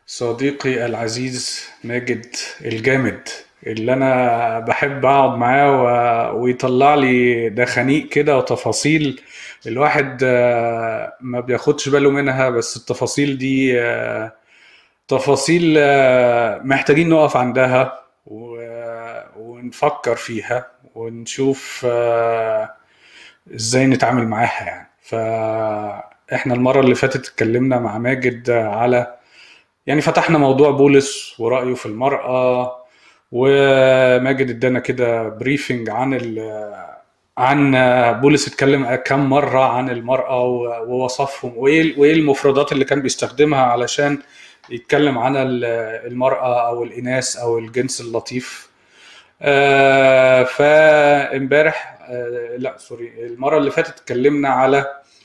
صديقي العزيز ماجد الجامد اللي انا بحب اقعد معاه و... ويطلع لي دخانيق كده وتفاصيل الواحد آه، ما بياخدش باله منها بس التفاصيل دي آه، تفاصيل آه، محتاجين نقف عندها و... ونفكر فيها ونشوف آه، ازاي نتعامل معاها يعني فاحنا المرة اللي فاتت اتكلمنا مع ماجد على يعني فتحنا موضوع بولس ورأيه في المرأة وماجد ادانا كده بريفنج عن ال عن بولس اتكلم كم مرة عن المرأة و- ووصفهم وايه وايه المفردات اللي كان بيستخدمها علشان يتكلم عن ال- المرأة او الإناث او الجنس اللطيف آه فامبارح آه لا سوري المرة اللي فاتت اتكلمنا على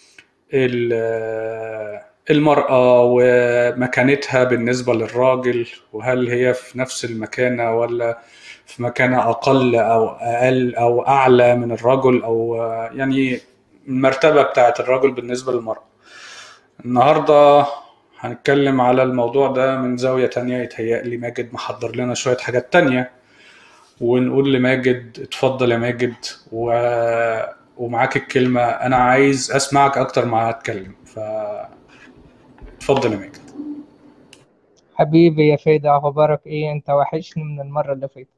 ال- المرأة ومكانتها بالنسبة للراجل وهل هي في نفس المكانة ولا في مكانة أقل أو أقل أو أعلى من الرجل أو يعني المرتبة بتاعت الرجل بالنسبة للمرأة النهاردة هنتكلم على الموضوع ده من زاوية تانية يتهيألي ماجد محضر لنا شوية حاجات تانية ونقول لماجد اتفضل يا ماجد و... ومعاك الكلمة أنا عايز أسمعك أكتر ما هتكلم فاتفضل يا ماجد حبيبي يا فادي اخبارك ايه انت وحشني من المره اللي فاتت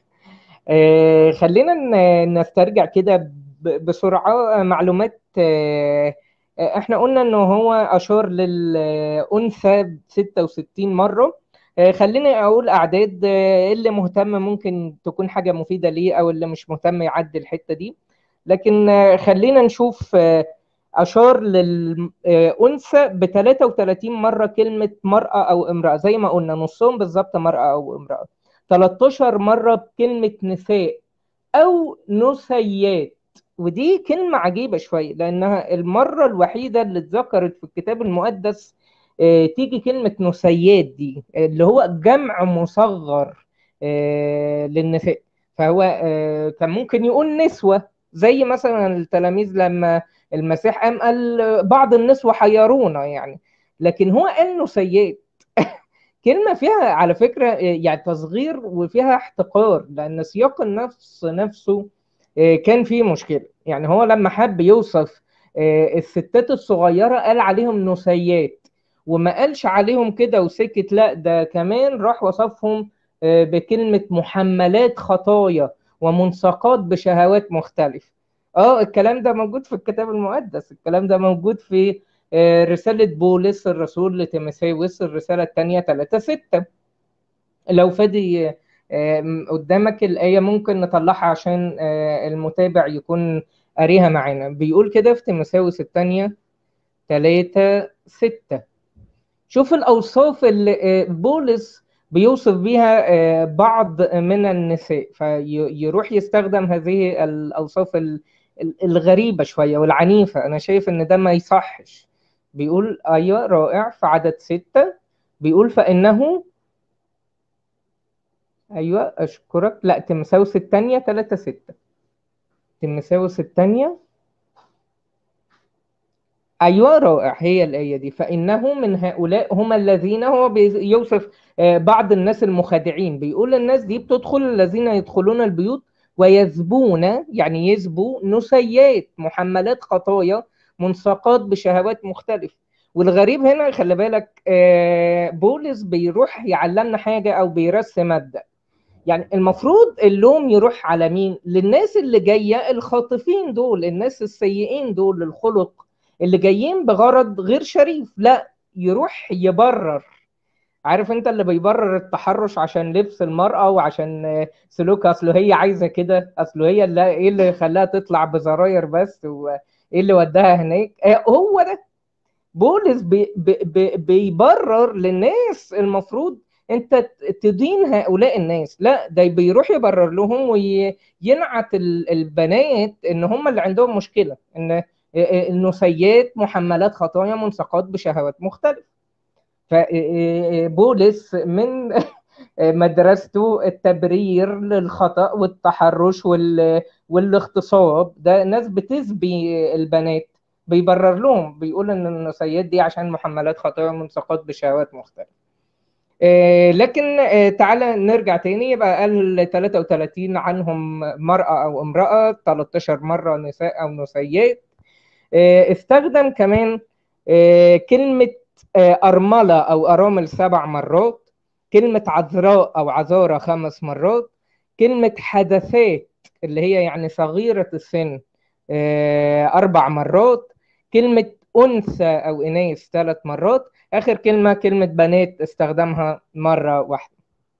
آه، خلينا ن- نسترجع كده ب- بسرعه معلومات آه، آه، احنا قلنا انه هو اشار للانثى 66 مره آه، خليني اقول اعداد آه، اللي مهتم ممكن تكون حاجه مفيده ليه او اللي مش مهتم يعدي الحته دي لكن آه، خلينا نشوف آه، أشار للأنثى ب 33 مرة كلمة مرأة أو امرأة زي ما قلنا نصهم بالظبط مرأة أو امرأة 13 مرة بكلمة نساء أو نسيات ودي كلمة عجيبة شوية لأنها المرة الوحيدة اللي اتذكرت في الكتاب المقدس آه، تيجي كلمة نسيات دي اللي هو جمع مصغر آه، للنساء فهو آه، كان ممكن يقول نسوة زي مثلا التلاميذ لما المسيح قام قال بعض النسوة حيرونا يعني لكن هو قال نسيات كلمة فيها على فكرة يعني تصغير وفيها احتقار لأن سياق النفس نفسه آه، كان فيه مشكلة يعني هو لما حب يوصف آه، الستات الصغيرة قال عليهم نسيات وما قالش عليهم كده وسكت لا ده كمان راح وصفهم آه، بكلمة محملات خطايا ومنسقات بشهوات مختلفة اه الكلام ده موجود في الكتاب المقدس الكلام ده موجود في آه، رسالة بولس الرسول لتيموثاوس الرسالة الثانية 3 6 لو فادي آه، قدامك الآية ممكن نطلعها عشان آه، المتابع يكون قاريها معانا بيقول كده في تيموثاوس الثانية 3 6 شوف الأوصاف اللي آه، بولس بيوصف بيها آه، بعض من النساء فيروح يستخدم هذه الأوصاف ال- ال- الغريبة شوية والعنيفة أنا شايف إن ده ما يصحش بيقول أيوة رائع في عدد ستة بيقول فإنه أيوة أشكرك لا تمساوس الثانية تلاتة ستة تمساوس الثانية أيوة رائع هي الآية دي فإنه من هؤلاء هم الذين هو بيوصف آه، بعض الناس المخادعين بيقول الناس دي بتدخل الذين يدخلون البيوت ويزبون يعني يزبوا نسيات محملات خطايا منساقات بشهوات مختلفة والغريب هنا خلي بالك آه، بولس بيروح يعلمنا حاجة أو بيرسم مبدأ يعني المفروض اللوم يروح على مين؟ للناس اللي جاية الخاطفين دول الناس السيئين دول الخلق اللي جايين بغرض غير شريف لا يروح يبرر عارف انت اللي بيبرر التحرش عشان لبس المرأة وعشان آه، سلوكها اصله هي عايزة كده اصله هي اللي ايه اللي خلاها تطلع بزراير بس وايه اللي وداها هناك آه، هو ده بولس بي بي بي بيبرر للناس المفروض انت تدين هؤلاء الناس لا ده بيروح يبرر لهم وينعت ال- البنات ان هم اللي عندهم مشكله ان النسيات محملات خطايا منسقات بشهوات مختلفه فبولس من مدرسته التبرير للخطأ والتحرش وال... والاغتصاب ده ناس بتسبي البنات بيبرر لهم بيقول ان النسيات دي عشان محملات خطايا منسقات بشهوات مختلفة آه، لكن آه، تعالى نرجع تاني يبقى قال 33 عنهم مرأة أو امرأة 13 مرة نساء أو نسيات آه، استخدم كمان كلمة أرملة أو أرامل سبع مرات كلمة عذراء أو عذارة خمس مرات كلمة حدثات اللي هي يعني صغيرة السن أربع مرات كلمة أنثى أو إناث ثلاث مرات آخر كلمة كلمة بنات استخدمها مرة واحدة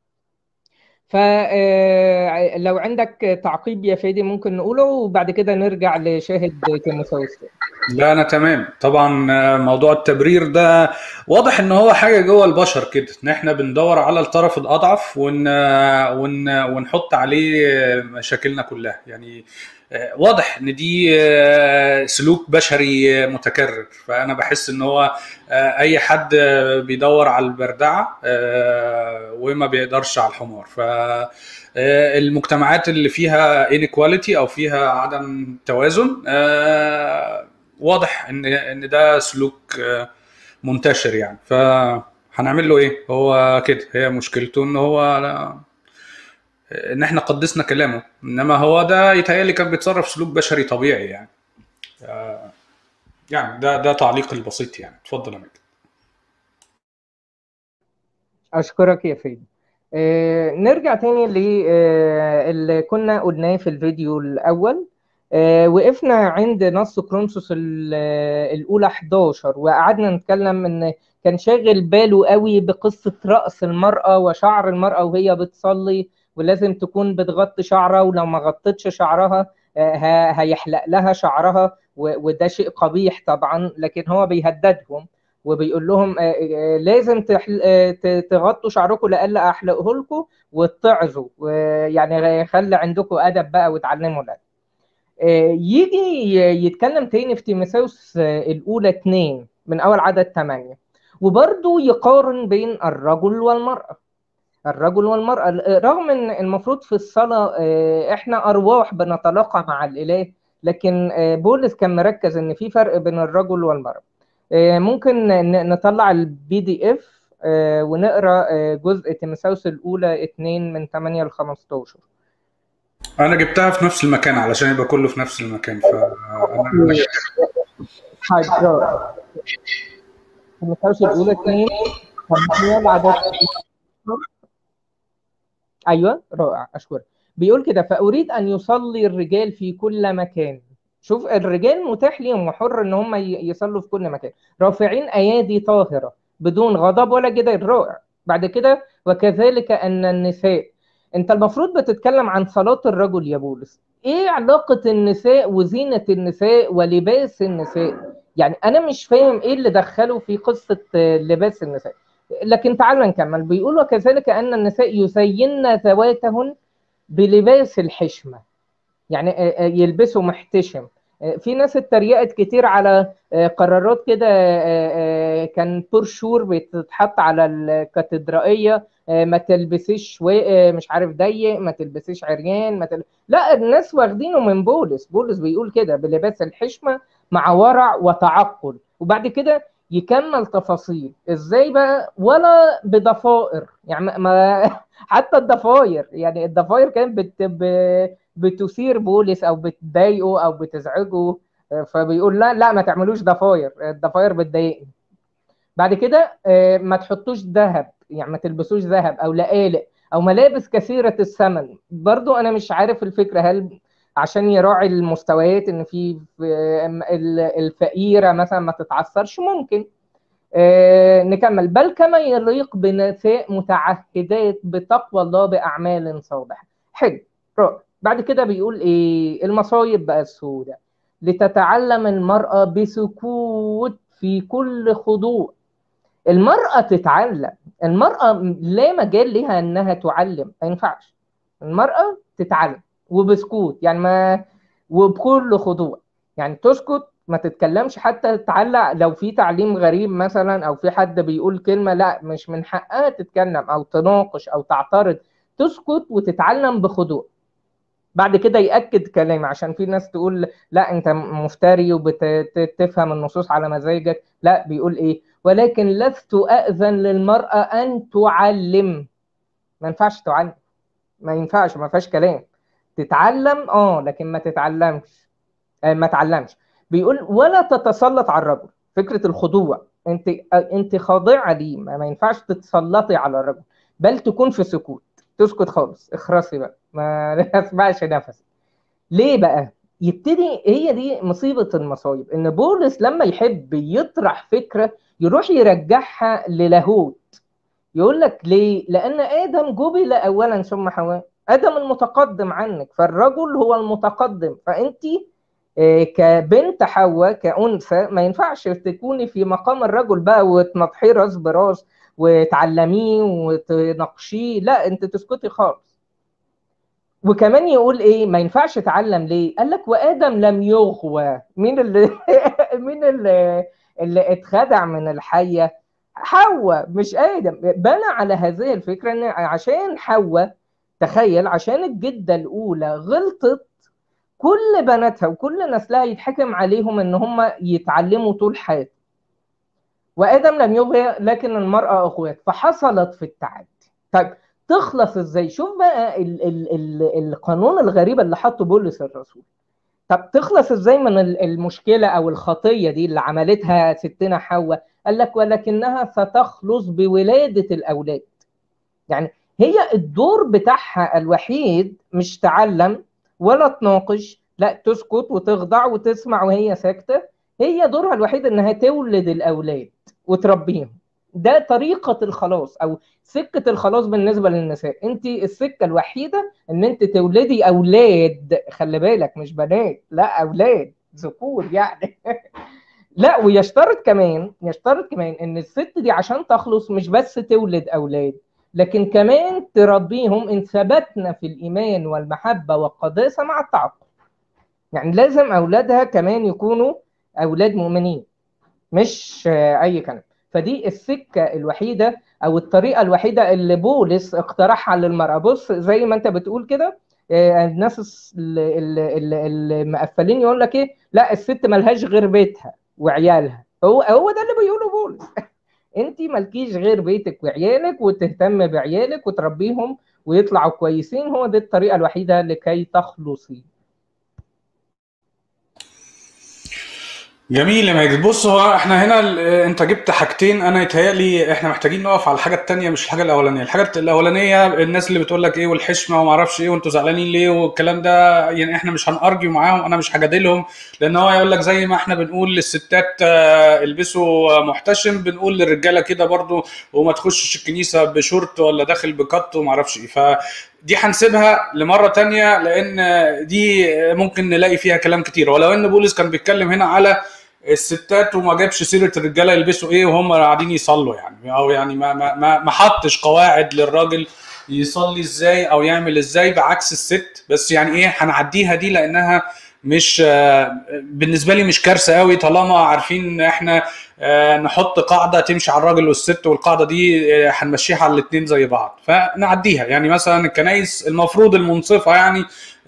فلو عندك تعقيب يا فادي ممكن نقوله وبعد كده نرجع لشاهد تيموثاوس لا انا تمام طبعا موضوع التبرير ده واضح ان هو حاجه جوه البشر كده ان احنا بندور على الطرف الاضعف ون... ون... ونحط عليه مشاكلنا كلها يعني واضح ان دي سلوك بشري متكرر فانا بحس ان هو اي حد بيدور على البردعه وما بيقدرش على الحمار ف المجتمعات اللي فيها انيكواليتي او فيها عدم توازن واضح ان ان ده سلوك منتشر يعني فهنعمل له ايه هو كده هي مشكلته ان هو ان احنا قدسنا كلامه انما هو ده يتهيألي كان بيتصرف سلوك بشري طبيعي يعني يعني ده ده تعليقي البسيط يعني اتفضل يا مجد اشكرك يا فادي آه نرجع تاني اللي كنا قلناه في الفيديو الاول آه وقفنا عند نص كرونسوس الاولى 11 وقعدنا نتكلم ان كان شاغل باله قوي بقصه راس المراه وشعر المراه وهي بتصلي ولازم تكون بتغطي شعرها ولو ما غطتش شعرها هيحلق لها شعرها وده شيء قبيح طبعا لكن هو بيهددهم وبيقول لهم لازم تغطوا شعركم لألا احلقه لكم وتعظوا يعني خلي عندكم ادب بقى وتعلموا الادب يجي يتكلم تاني في تيموثاوس الاولى اتنين من اول عدد ثمانية وبرضه يقارن بين الرجل والمرأة الرجل والمرأة رغم ان المفروض في الصلاة احنا ارواح بنتلاقى مع الاله لكن بولس كان مركز ان في فرق بين الرجل والمرأة ممكن نطلع البي دي اف ونقرا جزء تيموثاوس الاولى 2 من 8 ل 15 انا جبتها في نفس المكان علشان يبقى كله في نفس المكان فانا حاضر تيموثاوس الاولى 2 8 لعدد ايوه رائع اشكرك بيقول كده فاريد ان يصلي الرجال في كل مكان شوف الرجال متاح ليهم وحر ان هم يصلوا في كل مكان رافعين ايادي طاهره بدون غضب ولا جدال رائع بعد كده وكذلك ان النساء انت المفروض بتتكلم عن صلاه الرجل يا بولس ايه علاقه النساء وزينه النساء ولباس النساء يعني انا مش فاهم ايه اللي دخله في قصه لباس النساء لكن تعالوا نكمل بيقول وكذلك ان النساء يزين ذواتهن بلباس الحشمه يعني يلبسوا محتشم في ناس اتريقت كتير على قرارات كده كان بورشور بتتحط على الكاتدرائيه ما تلبسيش مش عارف ضيق ما تلبسيش عريان ما تل... لا الناس واخدينه من بولس بولس بيقول كده بلباس الحشمه مع ورع وتعقل وبعد كده يكمل تفاصيل ازاي بقى ولا بضفائر يعني ما حتى الضفاير يعني الضفاير كانت بت... بتثير بولس او بتضايقه او بتزعجه فبيقول لا لا ما تعملوش ضفاير الضفاير بتضايقني بعد كده ما تحطوش ذهب يعني ما تلبسوش ذهب او لقالق او ملابس كثيره الثمن برضو انا مش عارف الفكره هل عشان يراعي المستويات ان في الفقيره مثلا ما تتعثرش ممكن آه نكمل بل كما يليق بنساء متعهدات بتقوى الله باعمال صالحه حلو رائع بعد كده بيقول ايه المصايب بقى السوداء لتتعلم المراه بسكوت في كل خضوع المراه تتعلم المراه لا مجال لها انها تعلم ما ينفعش المراه تتعلم وبسكوت يعني ما وبكل خضوع يعني تسكت ما تتكلمش حتى تعلق لو في تعليم غريب مثلا او في حد بيقول كلمه لا مش من حقها تتكلم او تناقش او تعترض تسكت وتتعلم بخضوع بعد كده ياكد كلام عشان في ناس تقول لا انت مفتري وبتفهم النصوص على مزاجك لا بيقول ايه ولكن لست أأذن للمرأة أن تعلم ما ينفعش تعلم ما ينفعش ما فيهاش كلام تتعلم اه لكن ما تتعلمش آه ما تعلمش بيقول ولا تتسلط على الرجل فكرة الخضوع انت انت خاضعة ليه ما, ما ينفعش تتسلطي على الرجل بل تكون في سكوت تسكت خالص اخرسي بقى ما تسمعش نفسك ليه بقى يبتدي هي دي مصيبة المصايب ان بولس لما يحب يطرح فكرة يروح يرجعها للاهوت يقول لك ليه لان ادم جبل اولا ثم حواء ادم المتقدم عنك فالرجل هو المتقدم فانت كبنت حواء كأنثى ما ينفعش تكوني في مقام الرجل بقى وتنطحيه راس براس وتعلميه وتناقشيه لا انت تسكتي خالص وكمان يقول ايه ما ينفعش اتعلم ليه قال لك وادم لم يغوى مين اللي مين اللي اللي اتخدع من الحيه حواء مش ادم بنى على هذه الفكره ان عشان حواء تخيل عشان الجده الاولى غلطت كل بناتها وكل نسلها يتحكم عليهم ان هم يتعلموا طول حياتهم وادم لم يغوى لكن المراه اخوات فحصلت في التعدي طيب تخلص ازاي شوف بقى ال ال ال القانون الغريب اللي حطه بولس الرسول طب تخلص ازاي من المشكله او الخطيه دي اللي عملتها ستنا حواء قال لك ولكنها ستخلص بولاده الاولاد يعني هي الدور بتاعها الوحيد مش تعلم ولا تناقش لا تسكت وتخضع وتسمع وهي ساكته هي دورها الوحيد انها تولد الاولاد وتربيهم ده طريقة الخلاص أو سكة الخلاص بالنسبة للنساء أنت السكة الوحيدة أن أنت تولدي أولاد خلي بالك مش بنات لا أولاد ذكور يعني لا ويشترط كمان يشترط كمان أن الست دي عشان تخلص مش بس تولد أولاد لكن كمان تربيهم إن ثبتنا في الإيمان والمحبة والقداسة مع التعقل يعني لازم أولادها كمان يكونوا أولاد مؤمنين مش أي كلام فدي السكه الوحيده او الطريقه الوحيده اللي بولس اقترحها للمراه بص زي ما انت بتقول كده الناس اللي مقفلين يقول لك ايه لا الست ملهاش غير بيتها وعيالها هو هو ده اللي بيقوله بولس انت مالكيش غير بيتك وعيالك وتهتم بعيالك وتربيهم ويطلعوا كويسين هو دي الطريقه الوحيده لكي تخلصي جميل يا ماجد بص هو احنا هنا انت جبت حاجتين انا يتهيألي احنا محتاجين نقف على الحاجه الثانيه مش الحاجه الاولانيه الحاجه الاولانيه الناس اللي بتقول لك ايه والحشمه وما اعرفش ايه وانتوا زعلانين ليه والكلام ده يعني احنا مش هنارجو معاهم انا مش هجادلهم لان هو يقول لك زي ما احنا بنقول للستات البسوا محتشم بنقول للرجاله كده برضو وما تخشش الكنيسه بشورت ولا داخل بكت وما اعرفش ايه ف دي هنسيبها لمره تانية لان دي ممكن نلاقي فيها كلام كتير ولو ان بولس كان بيتكلم هنا على الستات وما جابش سيره الرجاله يلبسوا ايه وهم قاعدين يصلوا يعني او يعني ما ما ما حطش قواعد للراجل يصلي ازاي او يعمل ازاي بعكس الست بس يعني ايه هنعديها دي لانها مش بالنسبه لي مش كارثه قوي طالما عارفين ان احنا نحط قاعده تمشي على الراجل والست والقاعده دي هنمشيها على الاثنين زي بعض فنعديها يعني مثلا الكنايس المفروض المنصفه يعني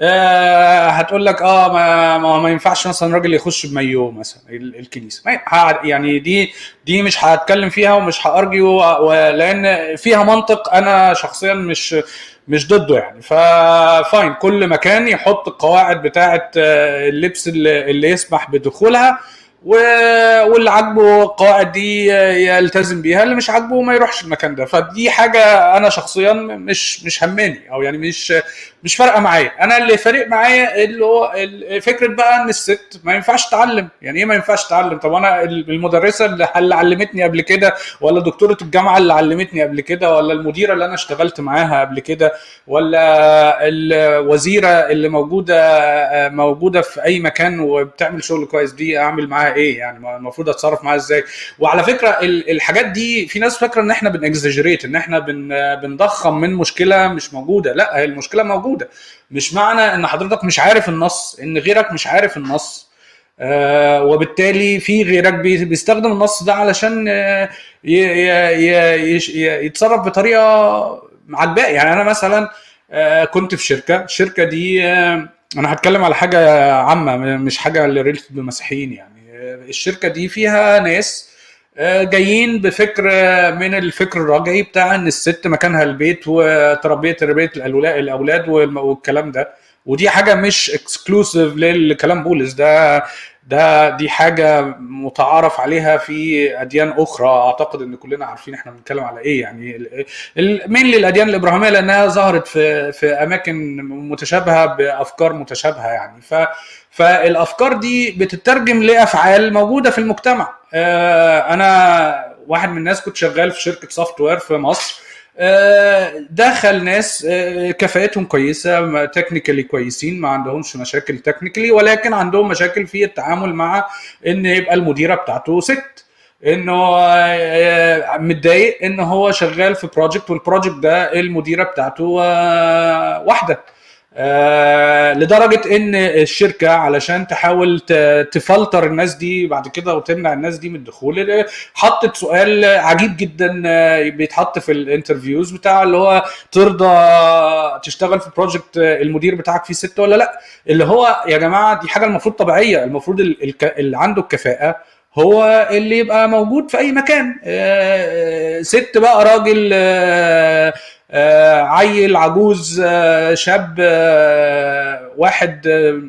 هتقول لك اه ما, ما, ما ينفعش مثلا راجل يخش بمايو مثلا الكنيسه يعني دي دي مش هتكلم فيها ومش هارجيو لان فيها منطق انا شخصيا مش مش ضده يعني فاين كل مكان يحط القواعد بتاعه اللبس اللي, اللي يسمح بدخولها واللي عاجبه القواعد دي يلتزم بيها اللي مش عاجبه ما يروحش المكان ده فدي حاجه انا شخصيا مش مش هماني او يعني مش مش فارقه معايا انا اللي فارق معايا اللي هو فكره بقى ان الست ما ينفعش تعلم يعني ايه ما ينفعش تعلم طب انا المدرسه اللي علمتني قبل كده ولا دكتوره الجامعه اللي علمتني قبل كده ولا المديره اللي انا اشتغلت معاها قبل كده ولا الوزيره اللي موجوده موجوده في اي مكان وبتعمل شغل كويس دي اعمل معاها ايه يعني المفروض اتصرف معاها ازاي وعلى فكره الحاجات دي في ناس فاكره ان احنا بنكزاجريت ان احنا بنضخم من مشكله مش موجوده لا هي المشكله موجوده مش معنى ان حضرتك مش عارف النص ان غيرك مش عارف النص آه وبالتالي في غيرك بيستخدم النص ده علشان آه يتصرف بطريقه عجباء يعني انا مثلا آه كنت في شركه الشركه دي انا هتكلم على حاجه عامه مش حاجه اللي ريليتد بالمسيحيين يعني الشركه دي فيها ناس آه، جايين بفكر آه، من الفكر الرجعي بتاع ان الست مكانها البيت وتربيه تربيه الأولاد- الاولاد والم- والكلام ده ودي حاجه مش اكسكلوسيف للكلام بولس ده ده دي حاجه متعارف عليها في اديان اخرى اعتقد ان كلنا عارفين احنا بنتكلم على ايه يعني مين للاديان الابراهيميه لانها ظهرت في في اماكن متشابهه بافكار متشابهه يعني ف فالافكار دي بتترجم لافعال موجوده في المجتمع آه، انا واحد من الناس كنت شغال في شركه سوفت وير في مصر آه، دخل ناس آه، كفاءتهم كويسه تكنيكالي كويسين ما عندهمش مشاكل تكنيكالي ولكن عندهم مشاكل في التعامل مع ان يبقى المديره بتاعته ست انه آه، متضايق ان هو شغال في بروجكت والبروجكت ده المديره بتاعته آه، واحده آه، لدرجه ان الشركه علشان تحاول ت- تفلتر الناس دي بعد كده وتمنع الناس دي من الدخول آه، حطت سؤال عجيب جدا آه، بيتحط في الانترفيوز بتاع اللي هو ترضى تشتغل في بروجكت المدير بتاعك فيه ست ولا لا اللي هو يا جماعه دي حاجه المفروض طبيعيه المفروض ال- الك- اللي عنده الكفاءه هو اللي يبقى موجود في اي مكان آه، ست بقى راجل آه، آه، عيل عجوز آه، شاب آه، واحد آه،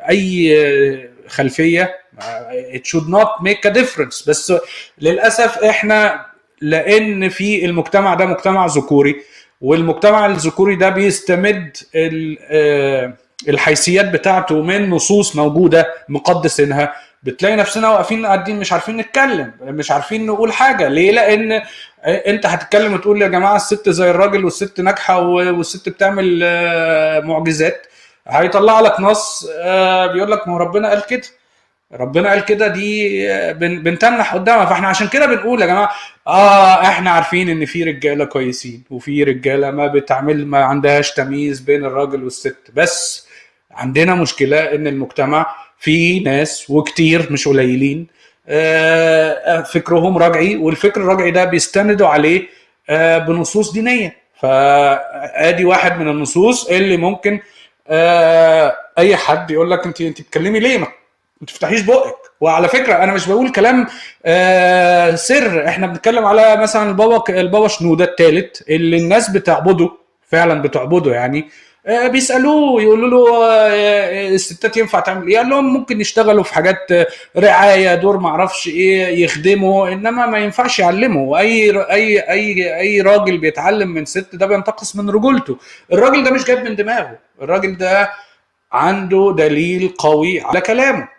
اي خلفيه آه، it should not make a difference بس للاسف احنا لان في المجتمع ده مجتمع ذكوري والمجتمع الذكوري ده بيستمد ال- آه، الحيثيات بتاعته من نصوص موجوده مقدسينها بتلاقي نفسنا واقفين قاعدين مش عارفين نتكلم مش عارفين نقول حاجه ليه لان انت هتتكلم وتقول يا جماعه الست زي الراجل والست ناجحه و- والست بتعمل آه، معجزات هيطلع لك نص آه، بيقول لك ما هو ربنا قال كده ربنا قال كده دي آه، بن- بنتنح قدامها فاحنا عشان كده بنقول يا جماعه اه احنا عارفين ان في رجاله كويسين وفي رجاله ما بتعمل ما عندهاش تمييز بين الراجل والست بس عندنا مشكله ان المجتمع فيه ناس وكتير مش قليلين آه، فكرهم رجعي والفكر الرجعي ده بيستندوا عليه آه، بنصوص دينيه فادي واحد من النصوص اللي ممكن آه، اي حد يقول لك انت انت بتتكلمي ليه ما ما تفتحيش بقك وعلى فكره انا مش بقول كلام آه، سر احنا بنتكلم على مثلا البابا البابا شنوده الثالث اللي الناس بتعبده فعلا بتعبده يعني آه، بيسالوه يقولوا له آه، الستات ينفع تعمل ايه؟ قال لهم ممكن يشتغلوا في حاجات آه، رعايه دور معرفش ايه يخدموا انما ما ينفعش يعلموا واي اي اي اي راجل بيتعلم من ست ده بينتقص من رجولته الراجل ده مش جايب من دماغه الراجل ده عنده دليل قوي على كلامه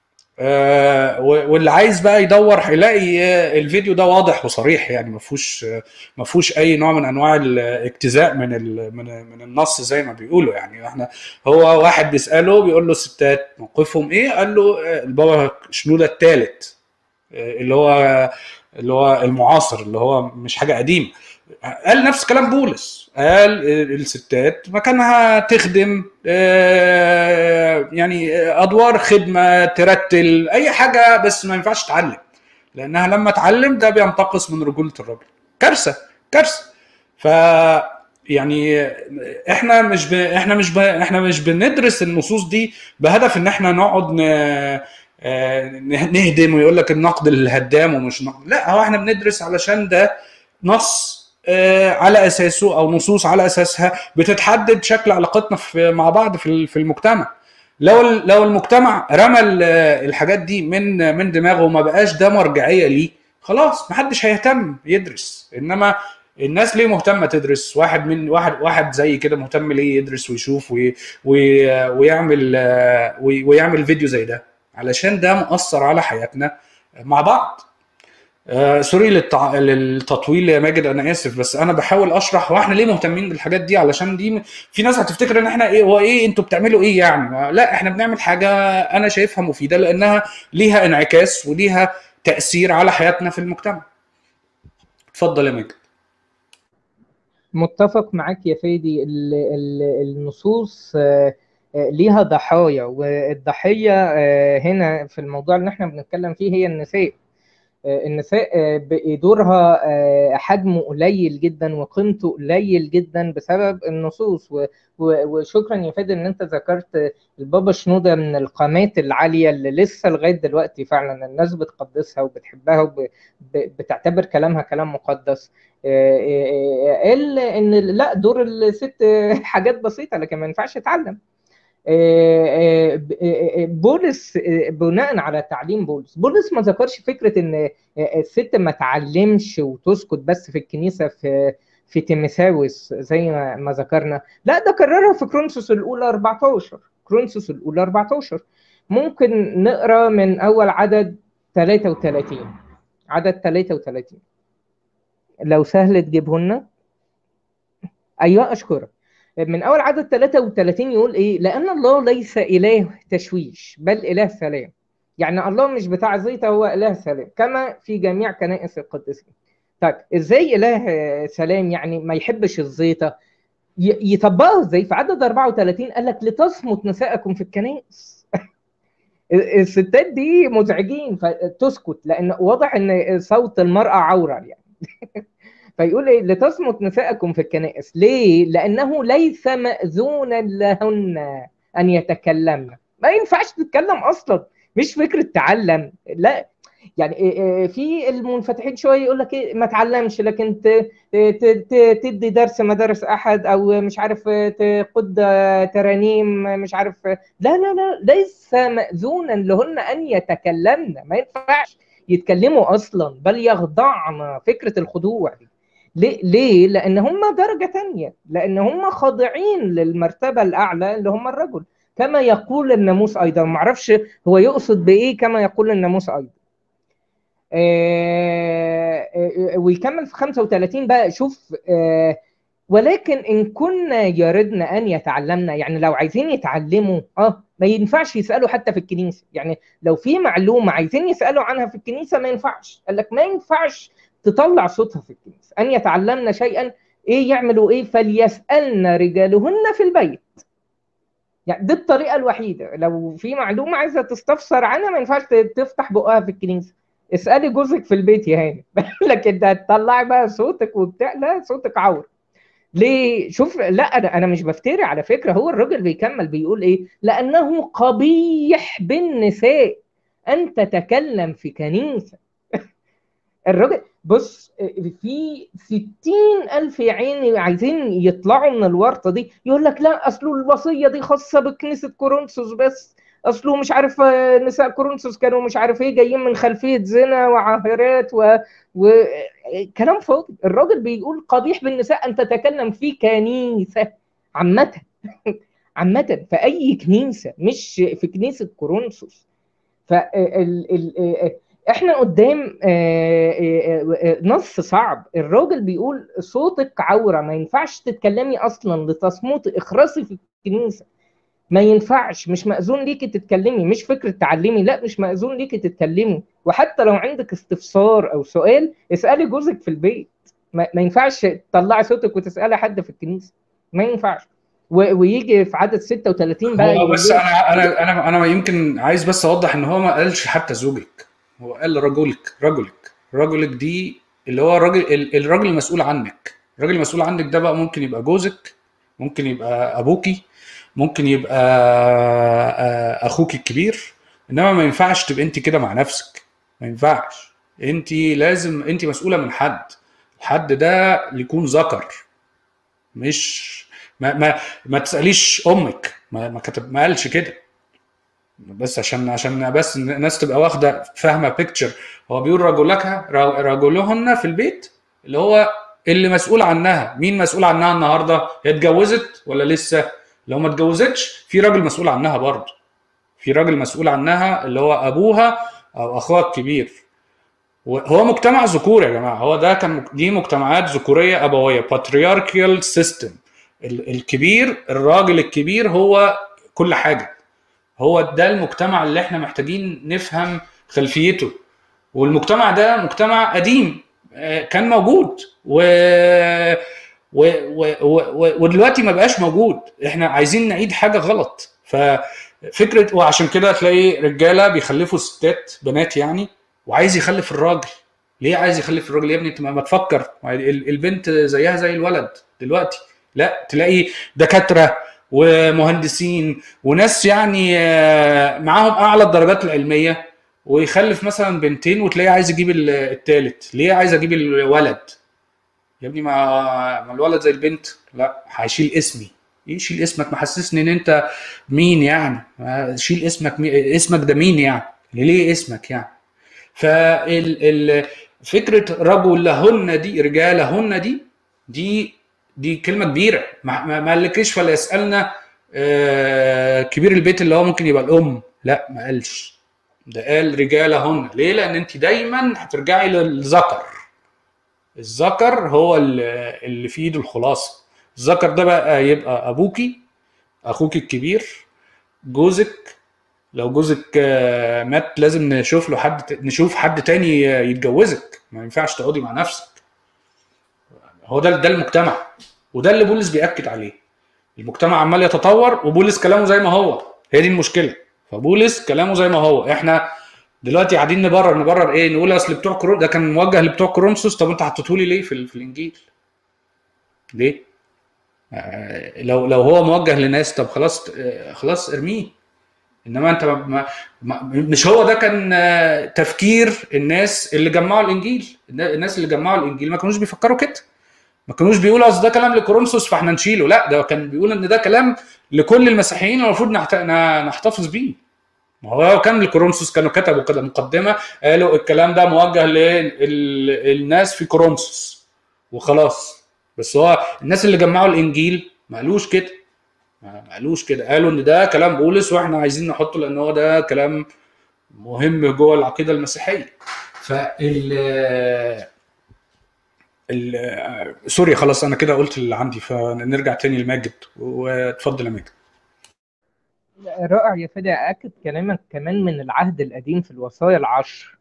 آه، و- واللي عايز بقى يدور هيلاقي آه، الفيديو ده واضح وصريح يعني ما فيهوش آه، ما فيهوش اي نوع من انواع الاجتزاء من ال- من من النص زي ما بيقولوا يعني احنا هو واحد بيساله بيقول له الستات موقفهم ايه؟ قال له آه، البابا شنوده الثالث اللي هو اللي هو المعاصر اللي هو مش حاجه قديمه قال نفس كلام بولس قال الستات مكانها تخدم آه، يعني ادوار خدمه ترتل اي حاجه بس ما ينفعش تعلم لانها لما تعلم ده بينتقص من رجوله الراجل كارثه كارثه ف يعني احنا مش ب... احنا مش ب... احنا مش بندرس النصوص دي بهدف ان احنا نقعد ن... آه، نهدم ويقول لك النقد الهدام ومش نقد لا هو احنا بندرس علشان ده نص آه، على اساسه او نصوص على اساسها بتتحدد شكل علاقتنا في مع بعض في ال- في المجتمع لو ال- لو المجتمع رمى ال- الحاجات دي من من دماغه وما بقاش ده مرجعيه ليه خلاص محدش هيهتم يدرس انما الناس ليه مهتمه تدرس واحد من واحد واحد زي كده مهتم ليه يدرس ويشوف وي وي ويعمل آه، وي ويعمل فيديو زي ده علشان ده مؤثر على حياتنا مع بعض آه سوري للتع... للتطويل يا ماجد انا اسف بس انا بحاول اشرح هو احنا ليه مهتمين بالحاجات دي علشان دي في ناس هتفتكر ان احنا ايه هو ايه انتوا بتعملوا ايه يعني لا احنا بنعمل حاجه انا شايفها مفيده لانها ليها انعكاس وليها تاثير على حياتنا في المجتمع اتفضل يا ماجد متفق معاك يا فادي ال- ال- النصوص آه، آه، ليها ضحايا والضحية آه، هنا في الموضوع اللي احنا بنتكلم فيه هي النساء النساء دورها حجمه قليل جدا وقيمته قليل جدا بسبب النصوص وشكرا يا فادي ان انت ذكرت البابا شنوده من القامات العاليه اللي لسه لغايه دلوقتي فعلا الناس بتقدسها وبتحبها وبتعتبر كلامها كلام مقدس قال ان لا دور الست حاجات بسيطه لكن ما ينفعش تتعلم بولس بناء على تعليم بولس بولس ما ذكرش فكره ان الست ما تعلمش وتسكت بس في الكنيسه في في تيمساوس زي ما ذكرنا لا ده كررها في كرونسوس الاولى 14 كرونسوس الاولى 14 ممكن نقرا من اول عدد 33 عدد 33 لو سهل تجيبه لنا ايوه اشكرك من اول عدد 33 يقول ايه لان الله ليس اله تشويش بل اله سلام يعني الله مش بتاع زيطه هو اله سلام كما في جميع كنائس القديسين طيب ازاي اله سلام يعني ما يحبش الزيطه يطبقها ازاي في عدد 34 قال لك لتصمت نساءكم في الكنائس الستات دي مزعجين فتسكت لان واضح ان صوت المراه عوره يعني فيقول ايه لتصمت نساءكم في الكنائس ليه لانه ليس ماذونا لهن ان يتكلمن ما ينفعش تتكلم اصلا مش فكره تعلم لا يعني في المنفتحين شويه يقول لك ايه ما تعلمش لكن تدي درس مدارس احد او مش عارف تقود ترانيم مش عارف لا لا لا ليس ماذونا لهن ان يتكلمن ما ينفعش يتكلموا اصلا بل يخضعن فكره الخضوع دي ليه؟ ليه؟ لأن هم درجة تانية، لأن هم خاضعين للمرتبة الأعلى اللي هم الرجل، كما يقول الناموس أيضا، ما أعرفش هو يقصد بإيه كما يقول الناموس أيضا. آه ويكمل في 35 بقى شوف آه ولكن إن كنا يردن أن يتعلمنا، يعني لو عايزين يتعلموا أه ما ينفعش يسألوا حتى في الكنيسة، يعني لو في معلومة عايزين يسألوا عنها في الكنيسة ما ينفعش، قال لك ما ينفعش تطلع صوتها في الكنيسه ان يتعلمن شيئا ايه يعملوا ايه فليسالن رجالهن في البيت يعني دي الطريقه الوحيده لو في معلومه عايزه تستفسر عنها ما ينفعش تفتح بقها في الكنيسه اسالي جوزك في البيت يا هاني لكن ده تطلعي بقى صوتك وبتاع لا صوتك عور ليه شوف لا انا انا مش بفتري على فكره هو الراجل بيكمل بيقول ايه لانه قبيح بالنساء ان تتكلم في كنيسه الراجل بص في ستين ألف عين عايزين يطلعوا من الورطة دي يقول لك لا أصله الوصية دي خاصة بكنيسة كورنثوس بس أصله مش عارف نساء كورنثوس كانوا مش عارف إيه جايين من خلفية زنا وعاهرات و... وكلام فاضي الراجل بيقول قبيح بالنساء أن تتكلم في كنيسة عامة عامة في أي كنيسة مش في كنيسة كورنثوس فال ال... احنا قدام نص صعب الراجل بيقول صوتك عوره ما ينفعش تتكلمي اصلا لتصمتي اخرسي في الكنيسه ما ينفعش مش مأذون ليكي تتكلمي مش فكره تعلمي لا مش مأذون ليكي تتكلمي وحتى لو عندك استفسار او سؤال اسالي جوزك في البيت ما, ما ينفعش تطلعي صوتك وتسالي حد في الكنيسه ما ينفعش ويجي في عدد 36 بقى هو بس انا انا انا انا يمكن عايز بس اوضح ان هو ما قالش حتى زوجك هو قال رجلك رجلك رجلك دي اللي هو الراجل الراجل المسؤول عنك الراجل المسؤول عنك ده بقى ممكن يبقى جوزك ممكن يبقى ابوكي ممكن يبقى اخوك الكبير انما ما ينفعش تبقى انت كده مع نفسك ما ينفعش انت لازم انت مسؤوله من حد الحد ده يكون ذكر مش ما ما ما تساليش امك ما ما كتب ما قالش كده بس عشان عشان بس الناس تبقى واخده فاهمه بيكتشر هو بيقول رجلك رجلهن في البيت اللي هو اللي مسؤول عنها مين مسؤول عنها النهارده هي اتجوزت ولا لسه لو ما اتجوزتش في راجل مسؤول عنها برضه في راجل مسؤول عنها اللي هو ابوها او اخوها الكبير هو مجتمع ذكوري يا جماعه هو ده كان دي مجتمعات ذكوريه ابويه باترياركيال سيستم الكبير الراجل الكبير هو كل حاجه هو ده المجتمع اللي احنا محتاجين نفهم خلفيته والمجتمع ده مجتمع قديم كان موجود و... و... و... و... ودلوقتي ما بقاش موجود احنا عايزين نعيد حاجه غلط ففكره وعشان كده تلاقي رجاله بيخلفوا ستات بنات يعني وعايز يخلف الراجل ليه عايز يخلف الراجل يا ابني انت ما تفكر البنت زيها زي الولد دلوقتي لا تلاقي دكاتره ومهندسين وناس يعني معاهم اعلى الدرجات العلميه ويخلف مثلا بنتين وتلاقيه عايز يجيب الثالث ليه عايز اجيب الولد يا ابني ما ما الولد زي البنت لا هيشيل اسمي ايه شيل اسمك محسسني ان انت مين يعني شيل اسمك مي... اسمك ده مين يعني ليه اسمك يعني فال فكره رجل لهن دي رجالهن دي دي دي كلمه كبيره ما ما قالكش فلا يسالنا آه كبير البيت اللي هو ممكن يبقى الام لا ما قالش ده قال رجالهن ليه لان انت دايما هترجعي للذكر الذكر هو اللي في ايده الخلاصه الذكر ده بقى يبقى ابوكي اخوك الكبير جوزك لو جوزك مات لازم نشوف له حد نشوف حد تاني يتجوزك ما ينفعش تقعدي مع نفسك هو ده ده المجتمع وده اللي بولس بياكد عليه المجتمع عمال يتطور وبولس كلامه زي ما هو هي دي المشكله فبولس كلامه زي ما هو احنا دلوقتي قاعدين نبرر نبرر ايه نقول اصل بتوع كورون ده كان موجه لبتوع كورنثوس طب انت حطيته لي ليه في, في الانجيل ليه آه لو لو هو موجه لناس طب خلاص آه خلاص ارميه انما انت ما ما مش هو ده كان تفكير الناس اللي جمعوا الانجيل الناس اللي جمعوا الانجيل ما كانوش بيفكروا كده ما كانوش بيقولوا اصل ده كلام لكورنثوس فاحنا نشيله لا ده كان بيقول ان ده كلام لكل المسيحيين المفروض نحتفظ بيه ما هو كان لكورنثوس كانوا كتبوا كده مقدمه قالوا الكلام ده موجه للناس في كورنثوس وخلاص بس هو الناس اللي جمعوا الانجيل ما قالوش كده ما قالوش كده قالوا ان ده كلام بولس واحنا عايزين نحطه لان هو ده كلام مهم جوه العقيده المسيحيه فال ال سوري خلاص انا كده قلت اللي عندي فنرجع تاني لماجد واتفضل يا ماجد رائع يا فادي اكد كلامك كمان من العهد القديم في الوصايا العشر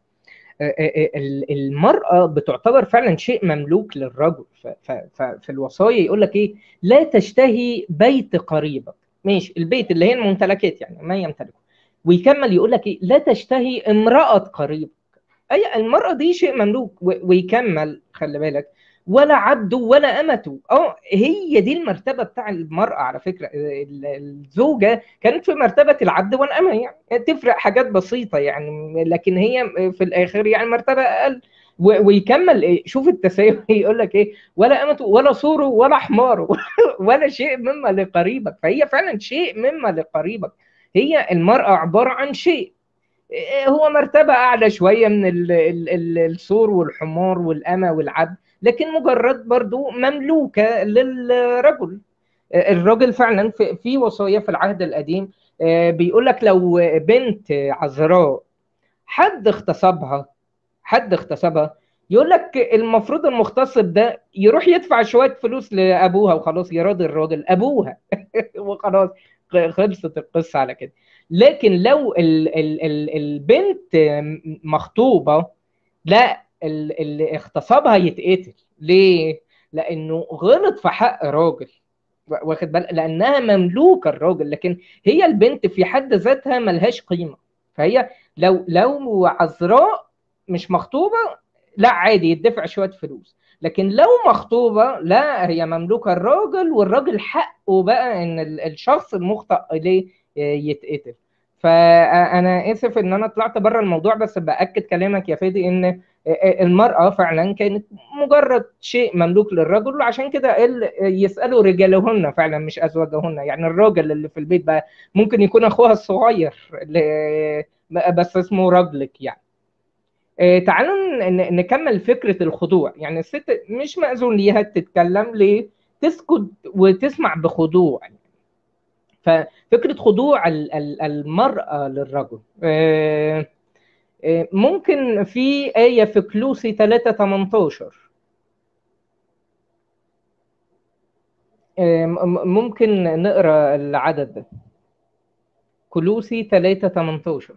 المرأة بتعتبر فعلا شيء مملوك للرجل ففي الوصايا يقول لك ايه لا تشتهي بيت قريبك ماشي البيت اللي هي الممتلكات يعني ما يمتلكه ويكمل يقول لك ايه لا تشتهي امرأة قريبك اي المرأة دي شيء مملوك ويكمل خلي بالك ولا عبده ولا امته اه هي دي المرتبه بتاع المراه على فكره الزوجه كانت في مرتبه العبد والامه يعني تفرق حاجات بسيطه يعني لكن هي في الاخر يعني مرتبه اقل ويكمل إيه شوف التساوي يقول لك ايه ولا امته ولا صوره ولا حماره ولا شيء مما لقريبك فهي فعلا شيء مما لقريبك هي المراه عباره عن شيء هو مرتبه اعلى شويه من الصور والحمار والامه والعبد لكن مجرد برضو مملوكة للرجل الرجل فعلا في وصايا في العهد القديم بيقول لك لو بنت عذراء حد اغتصبها حد اغتصبها يقول لك المفروض المغتصب ده يروح يدفع شويه فلوس لابوها وخلاص يراضي الراجل ابوها وخلاص خلصت القصه على كده لكن لو ال ال ال البنت مخطوبه لا اللي اغتصبها يتقتل ليه؟ لانه غلط في حق راجل واخد بالك لانها مملوكه الراجل لكن هي البنت في حد ذاتها ملهاش قيمه فهي لو لو عذراء مش مخطوبه لا عادي يدفع شويه فلوس لكن لو مخطوبه لا هي مملوكه الراجل والراجل حقه بقى ان الشخص المخطئ اليه يتقتل فانا اسف ان انا طلعت بره الموضوع بس باكد كلامك يا فادي ان المراه فعلا كانت مجرد شيء مملوك للرجل وعشان كده يسالوا رجالهن فعلا مش ازواجهن يعني الراجل اللي في البيت بقى ممكن يكون اخوها الصغير بس اسمه رجلك يعني تعالوا نكمل فكره الخضوع يعني الست مش مأذون ليها تتكلم ليه تسكت وتسمع بخضوع ففكره خضوع المراه للرجل ممكن في آية في كلوسي 3 18 ممكن نقرا العدد ده كلوسي 3 18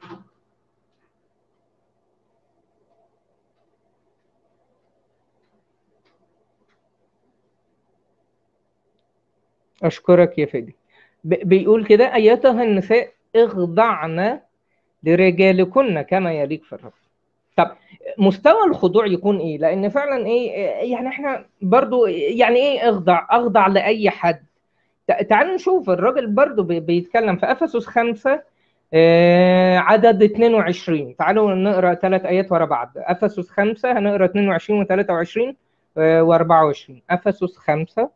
أشكرك يا فادي بيقول كده أيتها النساء اخضعن لرجالكن كما يليق في الرب طب مستوى الخضوع يكون ايه لان فعلا ايه يعني احنا برضو يعني ايه اخضع اخضع لاي حد تع- تعالوا نشوف الراجل برضو بي- بيتكلم في افسس خمسة آه، عدد 22 تعالوا نقرا ثلاث ايات ورا بعض افسس خمسة هنقرا 22 و23 و24 افسس خمسة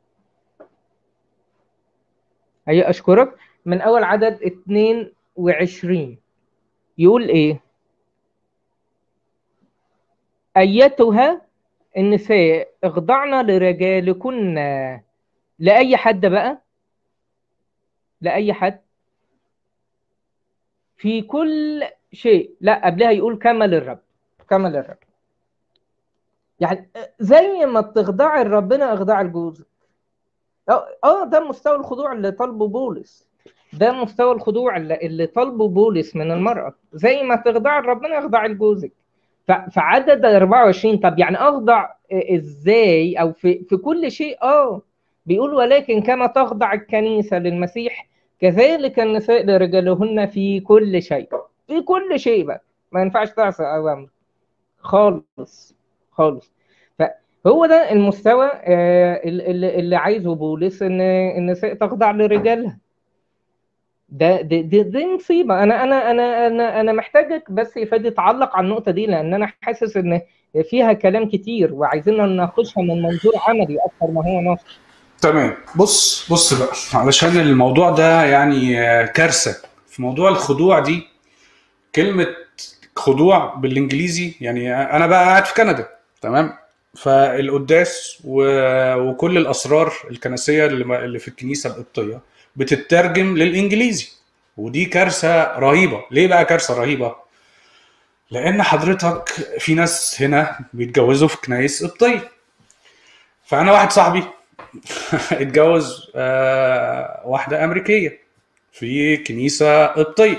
هي اشكرك من اول عدد 22 يقول ايه ايتها النساء اخضعن لرجالكن لاي حد بقى لاي حد في كل شيء لا قبلها يقول كما للرب كما للرب يعني زي ما بتخضعي لربنا اخضعي لجوزك اه آه، ده مستوى الخضوع اللي طالبه بولس ده مستوى الخضوع اللي, اللي طالبه بولس من المرأة زي ما تخضعي لربنا اخضعي لجوزك ف- فعدد 24 طب يعني اخضع ازاي او في في كل شيء اه بيقول ولكن كما تخضع الكنيسة للمسيح كذلك النساء لرجالهن في كل شيء في كل شيء بقى ما ينفعش تعصى اوامر خالص خالص فهو ده المستوى آه، اللي, اللي عايزه بولس ان النساء تخضع لرجالها ده دي, دي, دي مصيبه انا انا انا انا انا محتاجك بس يا فادي تعلق على النقطه دي لان انا حاسس ان فيها كلام كتير وعايزين نناقشها من منظور عملي اكتر ما هو نص تمام بص بص بقى علشان الموضوع ده يعني آه، كارثة في موضوع الخضوع دي كلمة خضوع بالانجليزي يعني انا بقى قاعد في كندا تمام فالقداس و- وكل الاسرار الكنسيه اللي ما- اللي في الكنيسه القبطيه بتترجم للانجليزي ودي كارثه رهيبه ليه بقى كارثه رهيبه لان حضرتك في ناس هنا بيتجوزوا في كنايس قبطيه فانا واحد صاحبي اتجوز آه، واحده امريكيه في كنيسه قبطيه